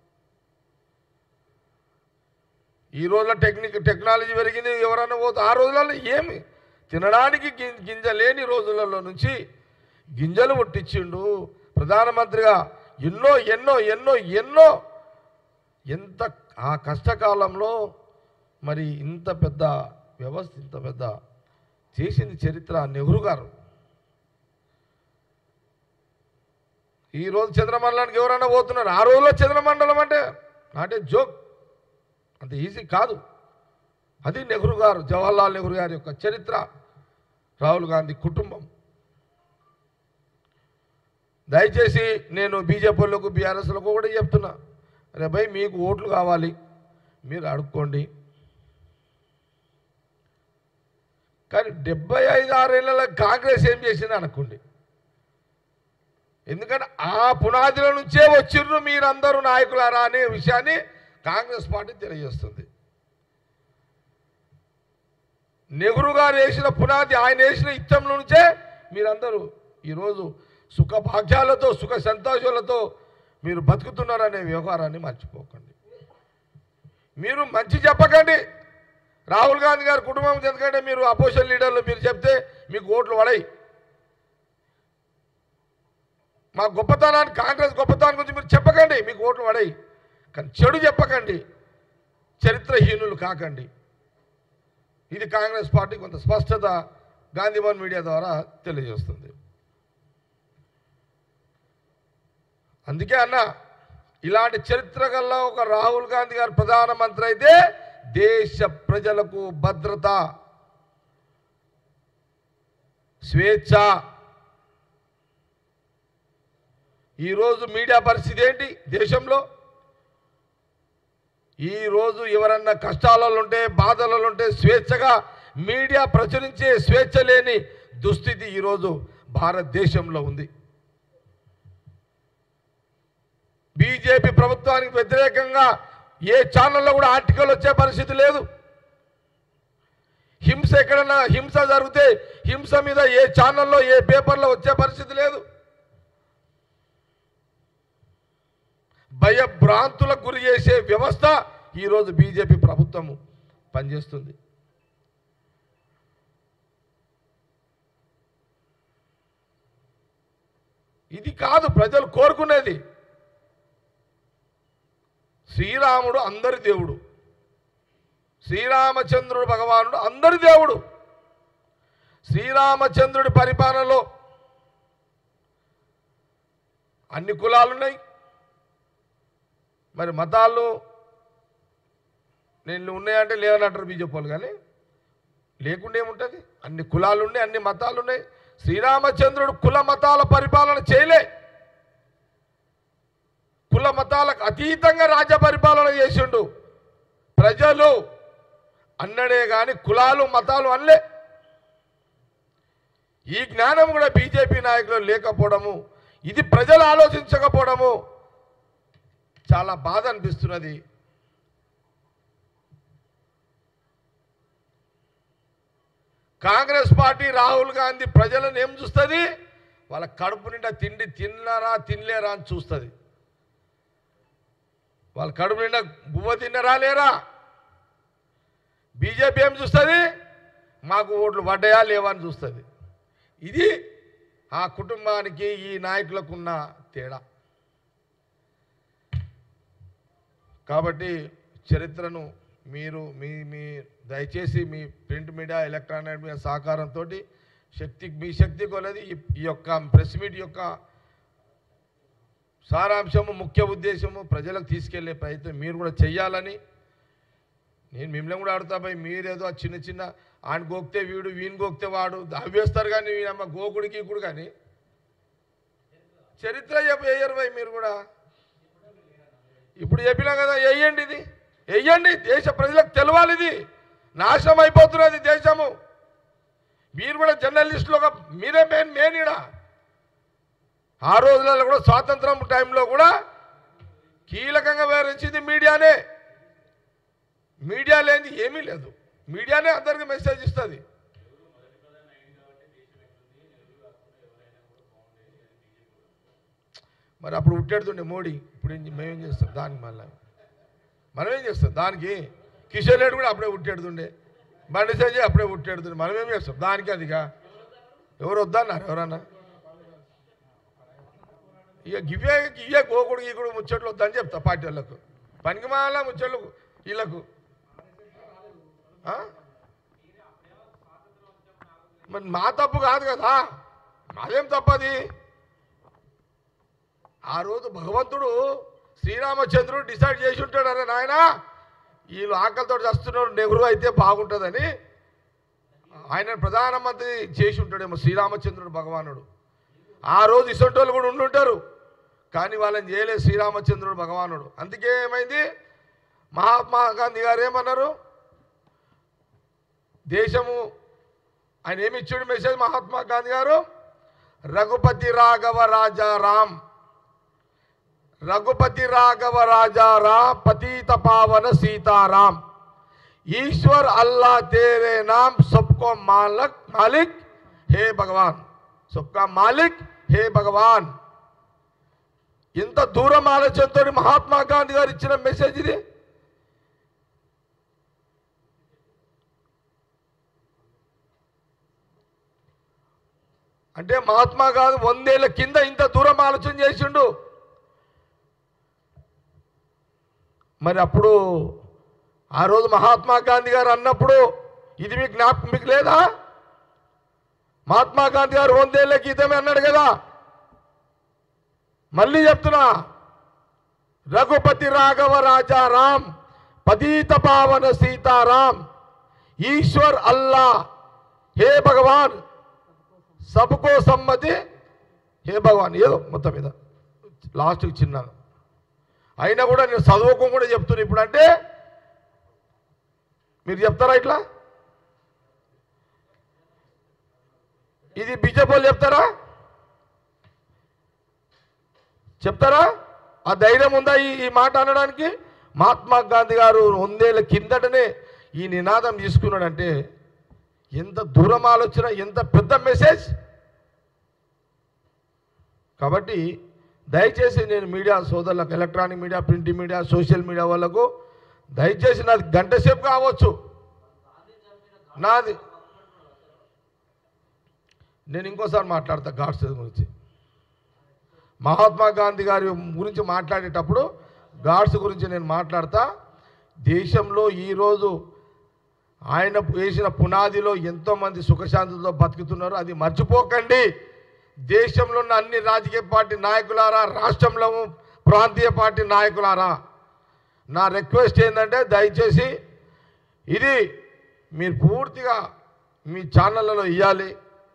ఈ రోజుల్లో టెక్నిక్ టెక్నాలజీ పెరిగింది ఎవరైనా పోతే ఆ రోజులలో ఏమి తినడానికి గిం- గింజ లేని రోజులలో నుంచి గింజలు ముట్టించిండు ప్రధానమంత్రిగా ఎన్నో ఎన్నో ఎన్నో ఎన్నో ఎంత ఆ కష్టకాలంలో మరి ఇంత పెద్ద వ్యవస్థ ఇంత పెద్ద చేసింది చరిత్ర నెహ్రూ గారు ఈ రోజు చంద్రమండలానికి ఎవరైనా పోతున్నారు ఆ రోజులో చంద్రమండలం అంటే నాటే జోక్ అంత ఈజీ కాదు అది నెహ్రూ గారు జవహర్లాల్ నెహ్రూ గారి యొక్క చరిత్ర రాహుల్ గాంధీ కుటుంబం దయచేసి నేను బీజేపీలకు బీఆర్ఎస్లకు కూడా చెప్తున్నా అరే భయ్ మీకు ఓట్లు కావాలి మీరు అడుక్కోండి కానీ డెబ్బై ఐదు ఆరేళ్ళ కాంగ్రెస్ ఏం చేసింది అనుకోండి ఎందుకంటే ఆ పునాదుల నుంచే వచ్చిర్రు మీరందరూ నాయకులారా అనే విషయాన్ని కాంగ్రెస్ పార్టీ తెలియజేస్తుంది నెహ్రూ గారు వేసిన పునాది ఆయన వేసిన ఇత్తంలో నుంచే మీరందరూ ఈరోజు సుఖ భాగ్యాలతో సుఖ సంతోషాలతో మీరు బతుకుతున్నారనే వ్యవహారాన్ని మర్చిపోకండి మీరు మంచి చెప్పకండి రాహుల్ గాంధీ గారి కుటుంబం ఎందుకంటే మీరు అపోజిషన్ లీడర్లు మీరు చెప్తే మీకు ఓట్లు పడాయి మా గొప్పతనాన్ని కాంగ్రెస్ గొప్పతనం గురించి మీరు చెప్పకండి మీకు ఓట్లు పడాయి కానీ చెడు చెప్పకండి చరిత్రహీనులు కాకండి ఇది కాంగ్రెస్ పార్టీ కొంత స్పష్టత గాంధీభవన్ మీడియా ద్వారా తెలియజేస్తుంది అందుకే అన్న ఇలాంటి చరిత్ర గల్ల ఒక రాహుల్ గాంధీ గారు ప్రధానమంత్రి అయితే దేశ ప్రజలకు భద్రత స్వేచ్ఛ ఈరోజు మీడియా పరిస్థితి ఏంటి దేశంలో ఈరోజు ఎవరన్నా కష్టాలలో ఉంటే బాధలలో ఉంటే స్వేచ్ఛగా మీడియా ప్రచురించే స్వేచ్ఛ లేని దుస్థితి ఈరోజు భారతదేశంలో ఉంది బీజేపీ ప్రభుత్వానికి వ్యతిరేకంగా ఏ ఛానల్లో కూడా ఆర్టికల్ వచ్చే పరిస్థితి లేదు హింస ఎక్కడన్నా హింస జరిగితే హింస మీద ఏ ఛానల్లో ఏ పేపర్లో వచ్చే పరిస్థితి లేదు భయభ్రాంతులకు గురి చేసే వ్యవస్థ ఈరోజు బీజేపీ ప్రభుత్వము పనిచేస్తుంది ఇది కాదు ప్రజలు కోరుకునేది శ్రీరాముడు అందరి దేవుడు శ్రీరామచంద్రుడు భగవానుడు అందరి దేవుడు శ్రీరామచంద్రుడి పరిపాలనలో అన్ని కులాలు ఉన్నాయి మరి మతాలు నేను ఉన్నాయంటే లేవనంటారు బీజేపీ వాళ్ళు కానీ లేకుండా ఏముంటుంది అన్ని కులాలు ఉన్నాయి అన్ని మతాలు ఉన్నాయి శ్రీరామచంద్రుడు కుల మతాల పరిపాలన చేయలే కుల మతాలకు అతీతంగా రాజ్య పరిపాలన చేసిండు ప్రజలు అన్నడే కానీ కులాలు మతాలు అనలే ఈ జ్ఞానం కూడా బీజేపీ నాయకులు లేకపోవడము ఇది ప్రజలు ఆలోచించకపోవడము చాలా బాధ అనిపిస్తున్నది కాంగ్రెస్ పార్టీ రాహుల్ గాంధీ ప్రజలను ఏం చూస్తుంది వాళ్ళ కడుపు నిండా తిండి తిన్నారా తినలేరా అని చూస్తుంది వాళ్ళ కడుపు నిండా బువ్వ తిన్నరా లేరా బీజేపీ ఏం చూస్తుంది మాకు ఓట్లు పడ్డాయా లేవా అని చూస్తుంది ఇది ఆ కుటుంబానికి ఈ నాయకులకు ఉన్న తేడా కాబట్టి చరిత్రను మీరు మీ మీ దయచేసి మీ ప్రింట్ మీడియా ఎలక్ట్రానిక్ మీడియా సహకారంతో శక్తి మీ శక్తి కొలది ఈ- ఈ యొక్క ప్రెస్ మీట్ యొక్క సారాంశము ముఖ్య ఉద్దేశము ప్రజలకు తీసుకెళ్లే ప్రయత్నం మీరు కూడా చెయ్యాలని నేను మిమ్మల్ని కూడా ఆడుతా పోయి మీరేదో ఆ చిన్న చిన్న ఆయన గోక్తే వీడు వీని గోక్తే వాడు దావేస్తారు కానీ వీనమ్మ గోకుడికి ఇప్పుడు కానీ చరిత్ర చెప్ప వేయరు పోయి మీరు కూడా ఇప్పుడు చెప్పినా కదా వేయండి ఇది వేయండి దేశ ప్రజలకు తెలవాలి ఇది నాశనం అయిపోతున్నది దేశము మీరు కూడా జర్నలిస్టులు ఒక మీరే మెయిన్ మెయిన్ ఈడ ఆ రోజులలో కూడా స్వాతంత్రం టైంలో కూడా కీలకంగా వ్యవహరించింది మీడియానే మీడియా లేనిది ఏమీ లేదు మీడియానే అందరికీ మెసేజ్ ఇస్తుంది మరి అప్పుడు ఉట్టెడుతుండే మోడీ ఇప్పుడు ఏం చే- మేమేం చేస్తాం దానికి మళ్ళీ మనం ఏం చేస్తాం దానికి కిషన్ రెడ్డి కూడా అప్పుడే ఉట్టెడుతుండే బండి సంజయ్ అప్పుడే ఉట్టెడుతుండే మనం ఏం చేస్తాం దానికి అదిగా ఎవరు వద్దన్నారు ఎవరన్నా ఇక గివే ఇవే గోకుడు గీకుడు ముచ్చట్లు వద్దని చెప్తా పార్టీ వాళ్ళకు పనికి మాల ముచ్చట్లు వీళ్ళకు ఆ? మరి మా తప్పు కాదు కదా మాదేం తప్పది ఆ రోజు భగవంతుడు శ్రీరామచంద్రుడు డిసైడ్ చేసి ఉంటాడు అరే నాయన వీళ్ళు ఆకలితో చస్తున్నారు నెహ్రూ అయితే బాగుంటుందని ఆయన ప్రధానమంత్రి చేసి ఉంటాడేమో శ్రీరామచంద్రుడు భగవానుడు ఆ రోజు ఇసొంటోళ్ళు కూడా ఉండుంటారు కానీ వాళ్ళని చేయలేదు శ్రీరామచంద్రుడు భగవానుడు అందుకే ఏమైంది మహాత్మా గాంధీ గారు ఏమన్నారు దేశము ఆయన ఏమి ఇచ్చాడు మెసేజ్ మహాత్మా గాంధీ గారు రఘుపతి రాఘవ రాజా రామ్ రఘుపతి రాఘవ రాజా రామ్ పతిత పావన సీతారాం ईश्वर अल्लाह तेरे नाम सबको मालक मालिक हे भगवान सबका मालिक हे భగవాన్ ఎంత దూరం ఆలోచనతో మహాత్మా గాంధీ గారు ఇచ్చిన మెసేజ్ ఇది అంటే మహాత్మా గాంధీ వందేళ్ల కింద ఇంత దూరం ఆలోచన చేసిండు మరి అప్పుడు ఆ రోజు మహాత్మా గాంధీ గారు అన్నప్పుడు ఇది మీకు జ్ఞాపకం మీకు లేదా మహాత్మా గాంధీ గారు వందేళ్ల క్రితమే అన్నాడు కదా మళ్ళీ చెప్తున్నా రఘుపతి రాఘవ రాజా రామ్ పతీత పావన సీతారాం ఈశ్వర్ అల్లా హే భగవాన్ సబ్కో సమ్మతి హే భగవాన్ ఏదో మొత్తం మీద లాస్ట్కి చిన్నాను అయినా కూడా నేను చదువుకో కూడా చెప్తున్నా ఇప్పుడు అంటే మీరు చెప్తారా ఇట్లా ఇది బీజేపీ వాళ్ళు చెప్తారా చెప్తారా ఆ ధైర్యం ఉందా ఈ ఈ మాట అనడానికి మహాత్మా గాంధీ గారు వందేళ్ల కిందటనే ఈ నినాదం తీసుకున్నాడంటే ఎంత దూరం ఆలోచన ఎంత పెద్ద మెసేజ్ కాబట్టి దయచేసి నేను మీడియా సోదరులకు electronic media print media social media వాళ్ళకు దయచేసి నాది గంట సేపు కావచ్చు నాది నేను ఇంకోసారి మాట్లాడతా గాడ్స్ గురించి మహాత్మా గాంధీ గారి గురించి మాట్లాడేటప్పుడు గాడ్స్ గురించి నేను మాట్లాడతా దేశంలో ఈరోజు ఆయన వేసిన పునాదిలో ఎంతోమంది సుఖశాంతితో బతుకుతున్నారు అది మర్చిపోకండి దేశంలో ఉన్న అన్ని రాజకీయ పార్టీ నాయకులారా రాష్ట్రంలో ప్రాంతీయ పార్టీ నాయకులారా నా రిక్వెస్ట్ ఏంటంటే దయచేసి ఇది మీరు పూర్తిగా మీ ఛానళ్ళలో ఇవ్వాలి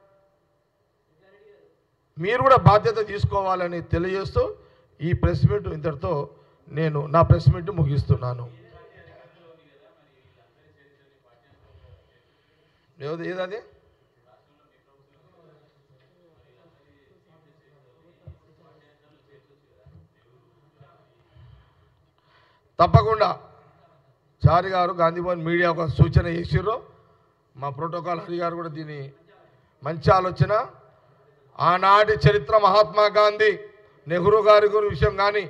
మీరు కూడా బాధ్యత తీసుకోవాలని తెలియజేస్తూ ఈ ప్రెస్ మీట్ ఇంతటితో నేను నా ప్రెస్ మీట్ ముగిస్తున్నాను ఏది ఏదది తప్పకుండా చారి గారు గాంధీభవన్ మీడియా ఒక సూచన చేసిర్రు మా ప్రోటోకాల్ హరి గారు కూడా దీన్ని మంచి ఆలోచన ఆనాటి చరిత్ర మహాత్మా గాంధీ నెహ్రూ గారి గురి విషయం కానీ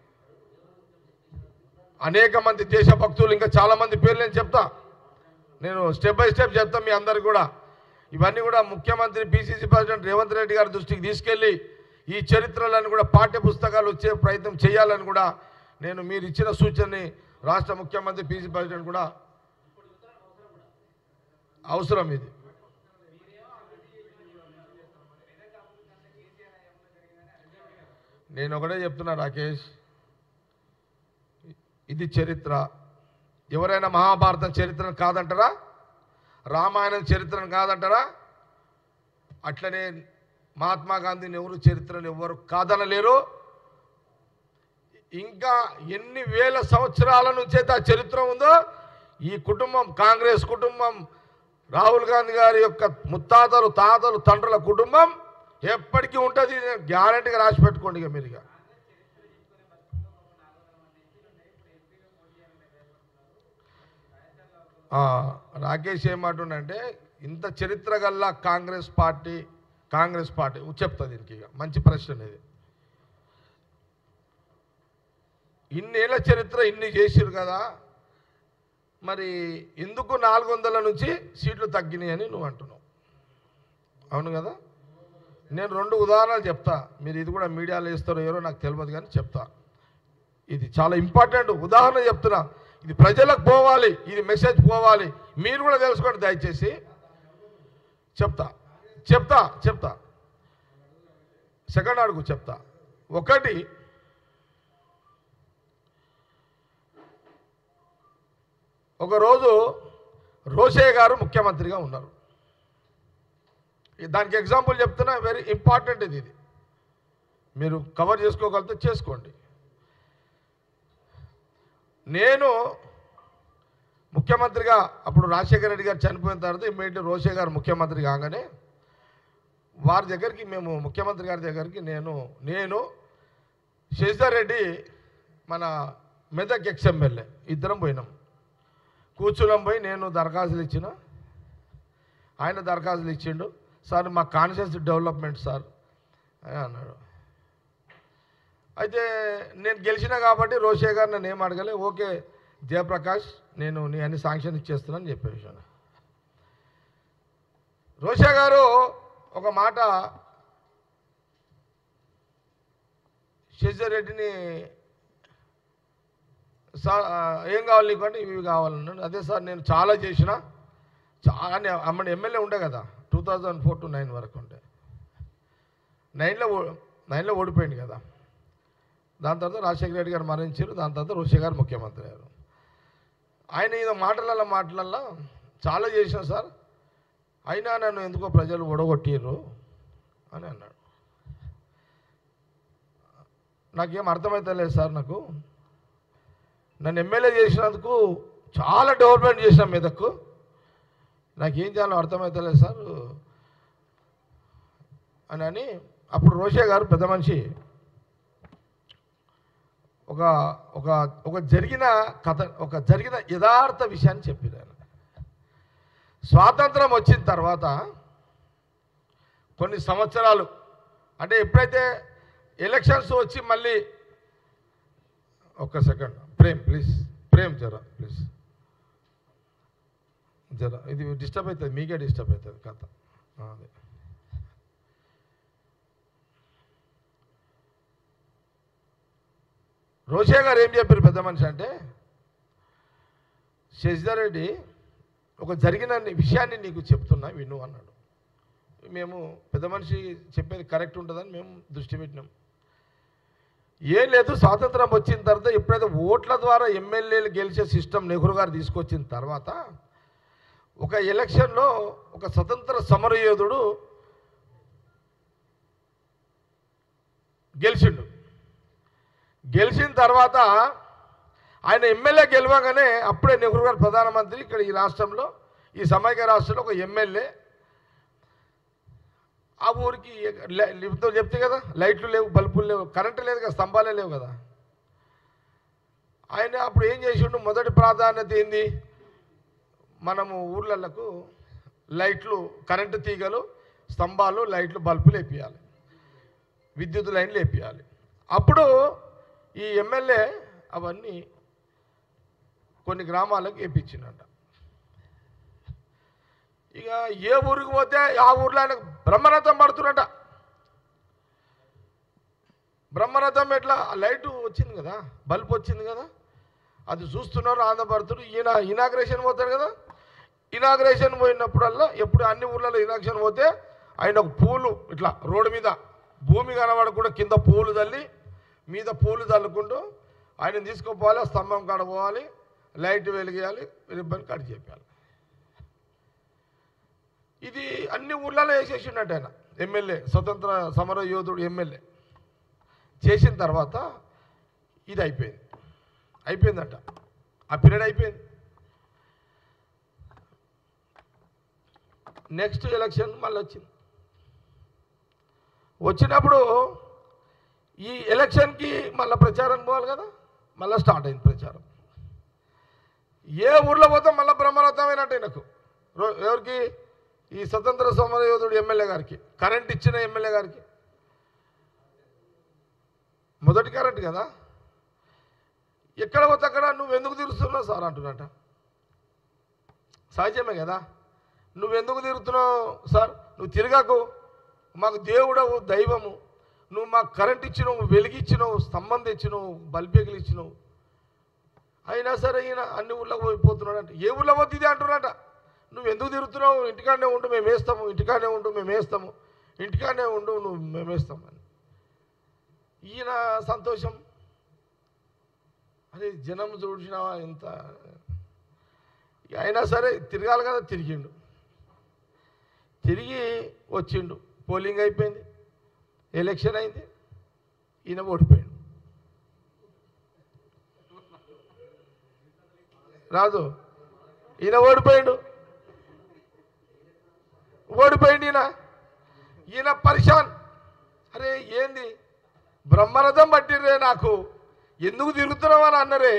అనేక మంది దేశభక్తులు ఇంకా చాలా మంది పేర్లు నేను చెప్తా నేను స్టెప్ బై స్టెప్ చెప్తా మీ అందరికి కూడా ఇవన్నీ కూడా ముఖ్యమంత్రి పిసిసి ప్రెసిడెంట్ రేవంత్ రెడ్డి గారి దృష్టికి తీసుకెళ్ళి ఈ చరిత్రలను కూడా పాఠ్య పుస్తకాలు వచ్చే ప్రయత్నం చేయాలని కూడా నేను మీరు ఇచ్చిన సూచనని రాష్ట్ర ముఖ్యమంత్రి పిసి ప్రెసిడెంట్ కూడా అవసరం ఇది నేను ఒకటే చెప్తున్నా రాకేష్ ఇది చరిత్ర ఎవరైనా మహాభారతం చరిత్రను కాదంటారా రామాయణం చరిత్రను కాదంటారా అట్లనే మహాత్మా గాంధీ నెహ్రూ చరిత్రను ఎవరు కాదనలేరు ఇంకా ఎన్ని వేల సంవత్సరాల నుంచి అయితే ఆ చరిత్ర ఉందో ఈ కుటుంబం కాంగ్రెస్ కుటుంబం రాహుల్ గాంధీ గారి యొక్క ముత్తాతలు తాతలు తండ్రుల కుటుంబం ఎప్పటికీ ఉంటుంది గ్యారంటీగా రాసి పెట్టుకోండి ఇక మీరు ఇక ఆ, రాకేష్ ఏమంటుండంటే ఇంత చరిత్ర గల్లా కాంగ్రెస్ పార్టీ కాంగ్రెస్ పార్టీ చెప్తా దీనికి ఇక మంచి ప్రశ్న ఇది ఇన్నేళ్ల చరిత్ర ఇన్ని చేసిరు కదా మరి ఎందుకు నాలుగు వందల నుంచి సీట్లు తగ్గినాయి అని నువ్వు అంటున్నావు అవును కదా నేను రెండు ఉదాహరణలు చెప్తా మీరు ఇది కూడా మీడియాలో ఇస్తారో ఎవరో నాకు తెలియదు కానీ చెప్తా ఇది చాలా ఇంపార్టెంట్ ఉదాహరణ చెప్తున్నా ఇది ప్రజలకు పోవాలి ఇది మెసేజ్ పోవాలి మీరు కూడా తెలుసుకోండి దయచేసి చెప్తా చెప్తా చెప్తా సెకండ్ అడుగు చెప్తా ఒకటి ఒకరోజు రోషే గారు ముఖ్యమంత్రిగా ఉన్నారు దానికి ఎగ్జాంపుల్ చెప్తున్నా వెరీ ఇంపార్టెంట్ ఇది ఇది మీరు కవర్ చేసుకోగలిగితే చేసుకోండి నేను ముఖ్యమంత్రిగా అప్పుడు రాజశేఖర రెడ్డి గారు చనిపోయిన తర్వాత ఇమ్మీడియట్ రోషే గారు ముఖ్యమంత్రి కాగానే వారి దగ్గరికి మేము ముఖ్యమంత్రి గారి దగ్గరికి నేను నేను శశిధర్ రెడ్డి మన మెదక్ ఎక్స్ఎమ్మెల్యే ఇద్దరం పోయినాం కూర్చున్నాం పోయి నేను దరఖాస్తులు ఇచ్చిన ఆయన దరఖాస్తులు ఇచ్చిండు సార్ మా కాన్షియస్ డెవలప్మెంట్ సార్ అని అన్నాడు అయితే నేను గెలిచిన కాబట్టి రోషే గారు నన్ను ఏం అడగలే ఓకే జయప్రకాష్ నేను నీ అన్ని శాంక్షన్ ఇచ్చేస్తున్నాను చెప్పేసాను రోషే గారు ఒక మాట శశిధర్ రెడ్డిని సార్ ఆ, ఏం కావాలి నీకు అంటే ఇవి కావాలన్నాడు అదే సార్ నేను చాలా చేసిన చాలా అమ్మడి ఎమ్మెల్యే ఉండే కదా two thousand four to nine వరకు ఉండే నైన్లో ఓ- నైన్లో ఓడిపోయింది కదా దాని తర్వాత రాజశేఖర రెడ్డి గారు మరణించారు దాని తర్వాత రోషే గారు ముఖ్యమంత్రి అయ్యారు ఆయన ఏదో మాటలలో మాటలల్లో చాలా చేసిన సార్ అయినా నన్ను ఎందుకో ప్రజలు ఒడగొట్టిర్రు అని అన్నాడు నాకేం అర్థమవుతలేదు సార్ నాకు నన్ను ఎమ్మెల్యే చేసినందుకు చాలా డెవలప్మెంట్ చేసినాం మీదకు నాకేం చేయాలో అర్థమవుతలేదు సార్ అని అని అప్పుడు రోషే గారు పెద్ద మనిషి ఒక ఒక ఒక జరిగిన కథ ఒక జరిగిన యథార్థ విషయాన్ని చెప్పారు ఆయన స్వాతంత్రం వచ్చిన తర్వాత కొన్ని సంవత్సరాలు అంటే ఎప్పుడైతే ఎలక్షన్స్ వచ్చి మళ్ళీ ఒక్క సెకండ్ ప్రేమ్ ప్లీజ్ ప్రేమ్ జర ప్లీజ్ జర ఇది డిస్టర్బ్ అవుతుంది మీకే డిస్టర్బ్ అవుతుంది కథ ఆ, అదే రోషే గారు ఏం చెప్పారు పెద్ద మనిషి అంటే శశిధర్ ఒక జరిగిన విషయాన్ని నీకు చెప్తున్నా విను అన్నాడు మేము పెద్ద మనిషి చెప్పేది కరెక్ట్ ఉంటుందని మేము దృష్టి పెట్టినాం ఏం లేదు స్వాతంత్రం వచ్చిన తర్వాత ఎప్పుడైతే ఓట్ల ద్వారా ఎమ్మెల్యేలు గెలిచే సిస్టమ్ నెహ్రూ గారు తీసుకొచ్చిన తర్వాత ఒక ఎలక్షన్లో ఒక స్వతంత్ర సమరయోధుడు గెలిచిండు గెలిచిన తర్వాత ఆయన ఎమ్మెల్యే గెలవగానే అప్పుడే నెహ్రూ గారు ప్రధానమంత్రి ఇక్కడ ఈ రాష్ట్రంలో ఈ సమైక్య రాష్ట్రంలో ఒక ఎమ్మెల్యే ఆ ఊరికి లై- లిఫ్ట్తో చెప్తే కదా లైట్లు లేవు బల్బులు లేవు కరెంటు లేదు కదా స్తంభాలే లేవు కదా ఆయన అప్పుడు ఏం చేసిండు మొదటి ప్రాధాన్యత ఏంది మనము ఊర్లకు లైట్లు కరెంటు తీగలు స్తంభాలు లైట్లు బల్బులు వేపియాలి విద్యుత్ లైన్లు వేపియాలి అప్పుడు ఈ ఎమ్మెల్యే అవన్నీ కొన్ని గ్రామాలకు వేపించిందంట ఇక ఏ ఊరికి పోతే ఆ ఊర్లో ఆయనకు బ్రహ్మరథం పడుతున్నట బ్రహ్మరథం ఎట్లా ఆ లైట్ వచ్చింది కదా బల్బ్ వచ్చింది కదా అది చూస్తున్నారు ఆనందపడుతున్నారు ఈయన ఇనాగ్రేషన్ పోతాడు కదా ఇనాగ్రేషన్ పోయినప్పుడల్లా ఎప్పుడు అన్ని ఊర్లలో ఇనాగ్రేషన్ పోతే ఆయన ఒక పూలు ఇట్లా రోడ్డు మీద భూమి కనబడకుండా కింద పూలు చల్లి మీద పూలు చల్లుకుంటూ ఆయన తీసుకుపోవాలి ఆ స్తంభం కాడ పోవాలి లైట్ వెలిగేయాలి రిబ్బన్ కట్ చేయాలి ఇది అన్ని ఊర్లలో వేసేసిండట ఆయన ఎమ్మెల్యే స్వతంత్ర సమర యోధుడు ఎమ్మెల్యే చేసిన తర్వాత ఇది అయిపోయింది అయిపోయిందట ఆ పీరియడ్ అయిపోయింది నెక్స్ట్ ఎలక్షన్ మళ్ళీ వచ్చింది వచ్చినప్పుడు ఈ ఎలక్షన్కి మళ్ళీ ప్రచారం పోవాలి కదా మళ్ళీ స్టార్ట్ అయింది ప్రచారం ఏ ఊర్లో పోతే మళ్ళీ బ్రహ్మరథమైనట్టు నాకు రో- ఎవరికి ఈ స్వతంత్ర సమర యోధుడు ఎమ్మెల్యే గారికి కరెంట్ ఇచ్చిన ఎమ్మెల్యే గారికి మొదటి కరెంట్ కదా ఎక్కడ పోతే అక్కడ నువ్వు ఎందుకు తిరుగుతున్నావు సార్ అంటున్నట సహజమే కదా నువ్వు ఎందుకు తిరుగుతున్నావు సార్ నువ్వు తిరగకు మాకు దేవుడవు దైవము నువ్వు మాకు కరెంట్ ఇచ్చినావు వెలిగిచ్చినావు స్తంభం తెచ్చినావు బల్బేగులు ఇచ్చినావు అయినా సరే ఈయన అన్ని ఊళ్ళకి పోయిపోతున్నాడు అంటే ఏ ఊళ్ళో పోతే ఇది అంటున్నాట నువ్వు ఎందుకు తిరుగుతున్నావు ఇంటికాడనే ఉండు మేము వేస్తాము ఇంటికాడనే ఉండు మేము వేస్తాము ఇంటికాడనే ఉండు నువ్వు మేము వేస్తాము అని ఈయన సంతోషం అరే జనం చూసినావా ఎంత ఇక అయినా సరే తిరగాలి కదా తిరిగిండు తిరిగి వచ్చిండు పోలింగ్ అయిపోయింది ఎలక్షన్ అయింది ఈయన ఓడిపోయిండు రాజు ఈయన ఓడిపోయిండు ఓడిపోయిండు ఈయన ఈయన పరిశాన్ అరే ఏంది బ్రహ్మరథం పట్టిర్రే నాకు ఎందుకు తిరుగుతున్నావు అని అన్నరే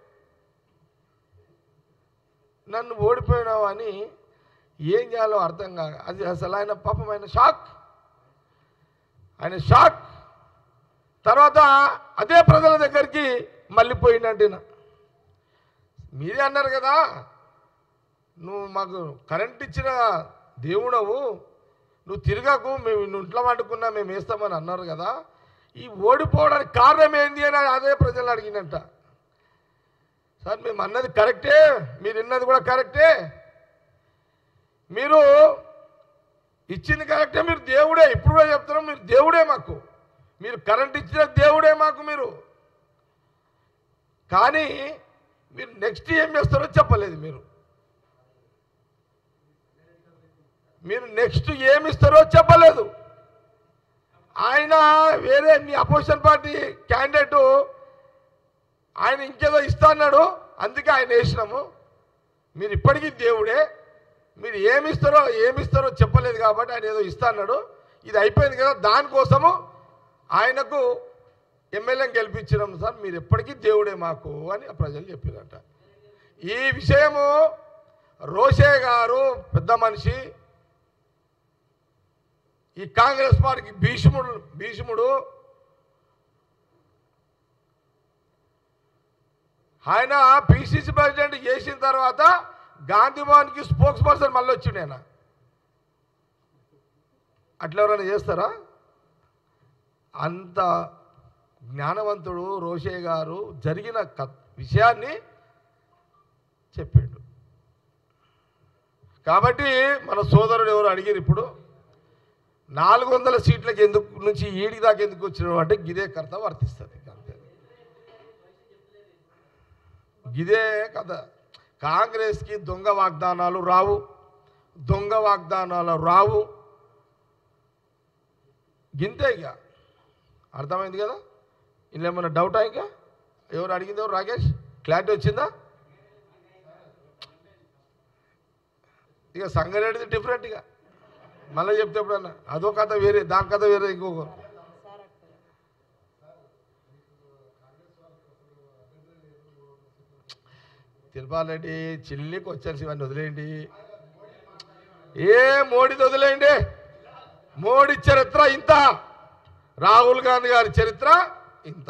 నన్ను ఓడిపోయినావు అని ఏం చేయాలో అర్థం కాక అది అసలు ఆయన పాపం ఆయన షాక్ ఆయన షాక్ తర్వాత అదే ప్రజల దగ్గరికి మళ్ళీ పోయిందంటే మీరే అన్నారు కదా నువ్వు మాకు కరెంట్ ఇచ్చిన దేవుడవు నువ్వు తిరగకు మేము నువ్వు ఇంట్లో వండుకున్నా మేము వేస్తామని అన్నారు కదా ఈ ఓడిపోవడానికి కారణం ఏంది అని అదే ప్రజలు అడిగినట్ట సార్ మేము అన్నది కరెక్టే మీరు విన్నది కూడా కరెక్టే మీరు ఇచ్చింది కరెక్టే మీరు దేవుడే ఇప్పుడు కూడా చెప్తున్నాం మీరు దేవుడే మాకు మీరు కరెంట్ ఇచ్చిన దేవుడే మాకు మీరు కానీ మీరు నెక్స్ట్ ఏం చేస్తారో చెప్పలేదు మీరు మీరు నెక్స్ట్ ఏమి ఇస్తారో చెప్పలేదు ఆయన వేరే మీ అపోజిషన్ పార్టీ క్యాండిడేట్ ఆయన ఇంకేదో ఇస్తా అన్నాడు అందుకే ఆయన వేసినాము మీరు ఇప్పటికీ దేవుడే మీరు ఏమి ఇస్తారో ఏమి ఇస్తారో చెప్పలేదు కాబట్టి ఆయన ఏదో ఇస్తా అన్నాడు ఇది అయిపోయింది కదా దానికోసము ఆయనకు ఎమ్మెల్యేని గెలిపించినాం సార్ మీరు ఎప్పటికీ దేవుడే మాకు అని ఆ ప్రజలు చెప్పారంట ఈ విషయము రోషే గారు పెద్ద మనిషి ఈ కాంగ్రెస్ పార్టీకి భీష్ముడు భీష్ముడు ఆయన పిసిసి ప్రెసిడెంట్ చేసిన తర్వాత గాంధీ భవన్కి స్పోక్స్ పర్సన్ మళ్ళీ వచ్చిండు ఆయన అట్లా ఎవరైనా చేస్తారా అంత జ్ఞానవంతుడు రోషయ్య గారు జరిగిన క- విషయాన్ని చెప్పిండు కాబట్టి మన సోదరుడు ఎవరు అడిగారు ఇప్పుడు నాలుగు వందల సీట్లకి ఎందుకు నుంచి ఈడి దాకా ఎందుకు వచ్చినాడు అంటే గిదే కర్త వర్తిస్తుంది అంతే గిదే కథ కాంగ్రెస్కి దొంగ వాగ్దానాలు రావు దొంగ వాగ్దానాలు రావు గింతే ఇక అర్థమైంది కదా ఇలా ఏమన్నా డౌటా ఇంకా ఎవరు అడిగింది ఎవరు రాకేష్ క్లారిటీ వచ్చిందా ఇక సంగారెడ్డిది డిఫరెంట్ ఇక మళ్ళీ చెప్తే ఎప్పుడన్నా అదో కథ వేరే దాని కథ వేరే ఇంకొక తిరుపాలండి చిల్లికి వచ్చాల్సి ఇవన్నీ వదిలేయండి ఏ మోడీది వదిలేయండి మోడీ చరిత్ర ఇంత రాహుల్ గాంధీ గారి చరిత్ర ఇంత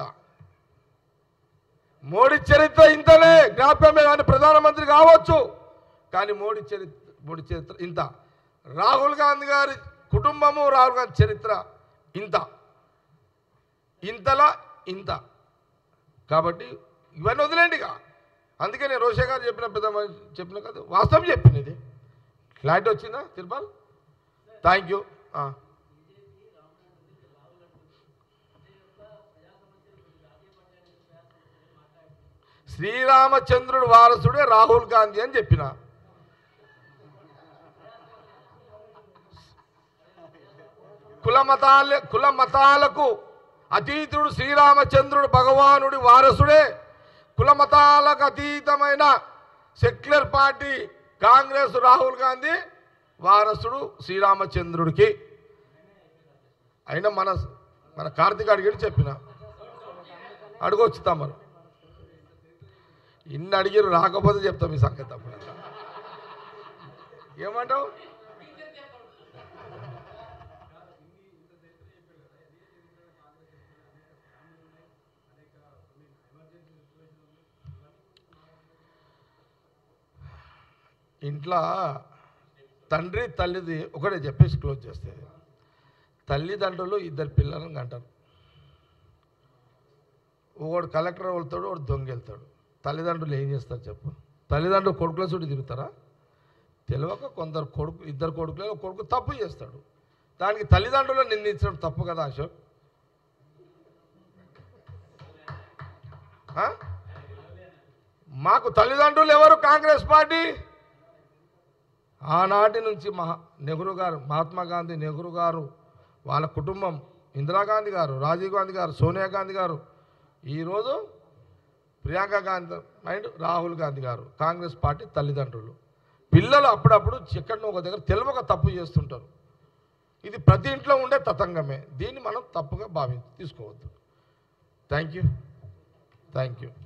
మోడీ చరిత్ర ఇంతనే జ్ఞాపకమే కానీ ప్రధానమంత్రి కావచ్చు కానీ మోడీ చరిత్ర మోడీ చరిత్ర ఇంత రాహుల్ గాంధీ గారి కుటుంబము రాహుల్ గాంధీ చరిత్ర ఇంత ఇంతలా ఇంత కాబట్టి ఇవన్నీ వదిలేండి ఇక అందుకే నేను రోషే గారు చెప్పిన పెద్ద మనిషి చెప్పిన కదా వాస్తవం చెప్పిన ఇది క్లారిటీ వచ్చిందా తిరుపతి థ్యాంక్ యూ శ్రీరామచంద్రుడు వారసుడే రాహుల్ గాంధీ అని చెప్పిన కుల మతాల కుల మతాలకు అతీతుడు శ్రీరామచంద్రుడు భగవానుడి వారసుడే కుల మతాలకు అతీతమైన సెక్యులర్ పార్టీ కాంగ్రెస్ రాహుల్ గాంధీ వారసుడు శ్రీరామచంద్రుడికి అయినా మన మన కార్తీక్ అడిగి చెప్పిన అడగొచ్చు తమరు ఇన్ని అడిగిరు రాకపోతే చెప్తాం ఈ సంగతి అప్పుడు ఏమంటావు ఇంట్లో తండ్రి తల్లిది ఒకటే చెప్పేసి క్లోజ్ చేస్తే తల్లిదండ్రులు ఇద్దరు పిల్లలను అంటారు ఒకడు కలెక్టర్ వెళ్తాడు ఒకడు దొంగ వెళ్తాడు తల్లిదండ్రులు ఏం చేస్తారు చెప్పు తల్లిదండ్రులు కొడుకుల చుట్టూ తిరుగుతారా తెలియక కొందరు కొడుకు ఇద్దరు కొడుకులు ఒక కొడుకు తప్పు చేస్తాడు దానికి తల్లిదండ్రులు నిందించడం తప్పు కదా అశోక్ ఆ? మాకు తల్లిదండ్రులు ఎవరు కాంగ్రెస్ పార్టీ ఆనాటి నుంచి మహా నెహ్రూ గారు మహాత్మా గాంధీ నెహ్రూ గారు వాళ్ళ కుటుంబం ఇందిరాగాంధీ గారు రాజీవ్ గాంధీ గారు సోనియా గాంధీ గారు ఈరోజు ప్రియాంక గాంధీ అండ్ రాహుల్ గాంధీ గారు కాంగ్రెస్ పార్టీ తల్లిదండ్రులు పిల్లలు అప్పుడప్పుడు ఎక్కడో ఒక దగ్గర తెలియక తప్పు చేస్తుంటారు ఇది ప్రతి ఇంట్లో ఉండే తతంగమే దీన్ని మనం తప్పుగా భావించి తీసుకోవద్దు థ్యాంక్ యూ థ్యాంక్ యూ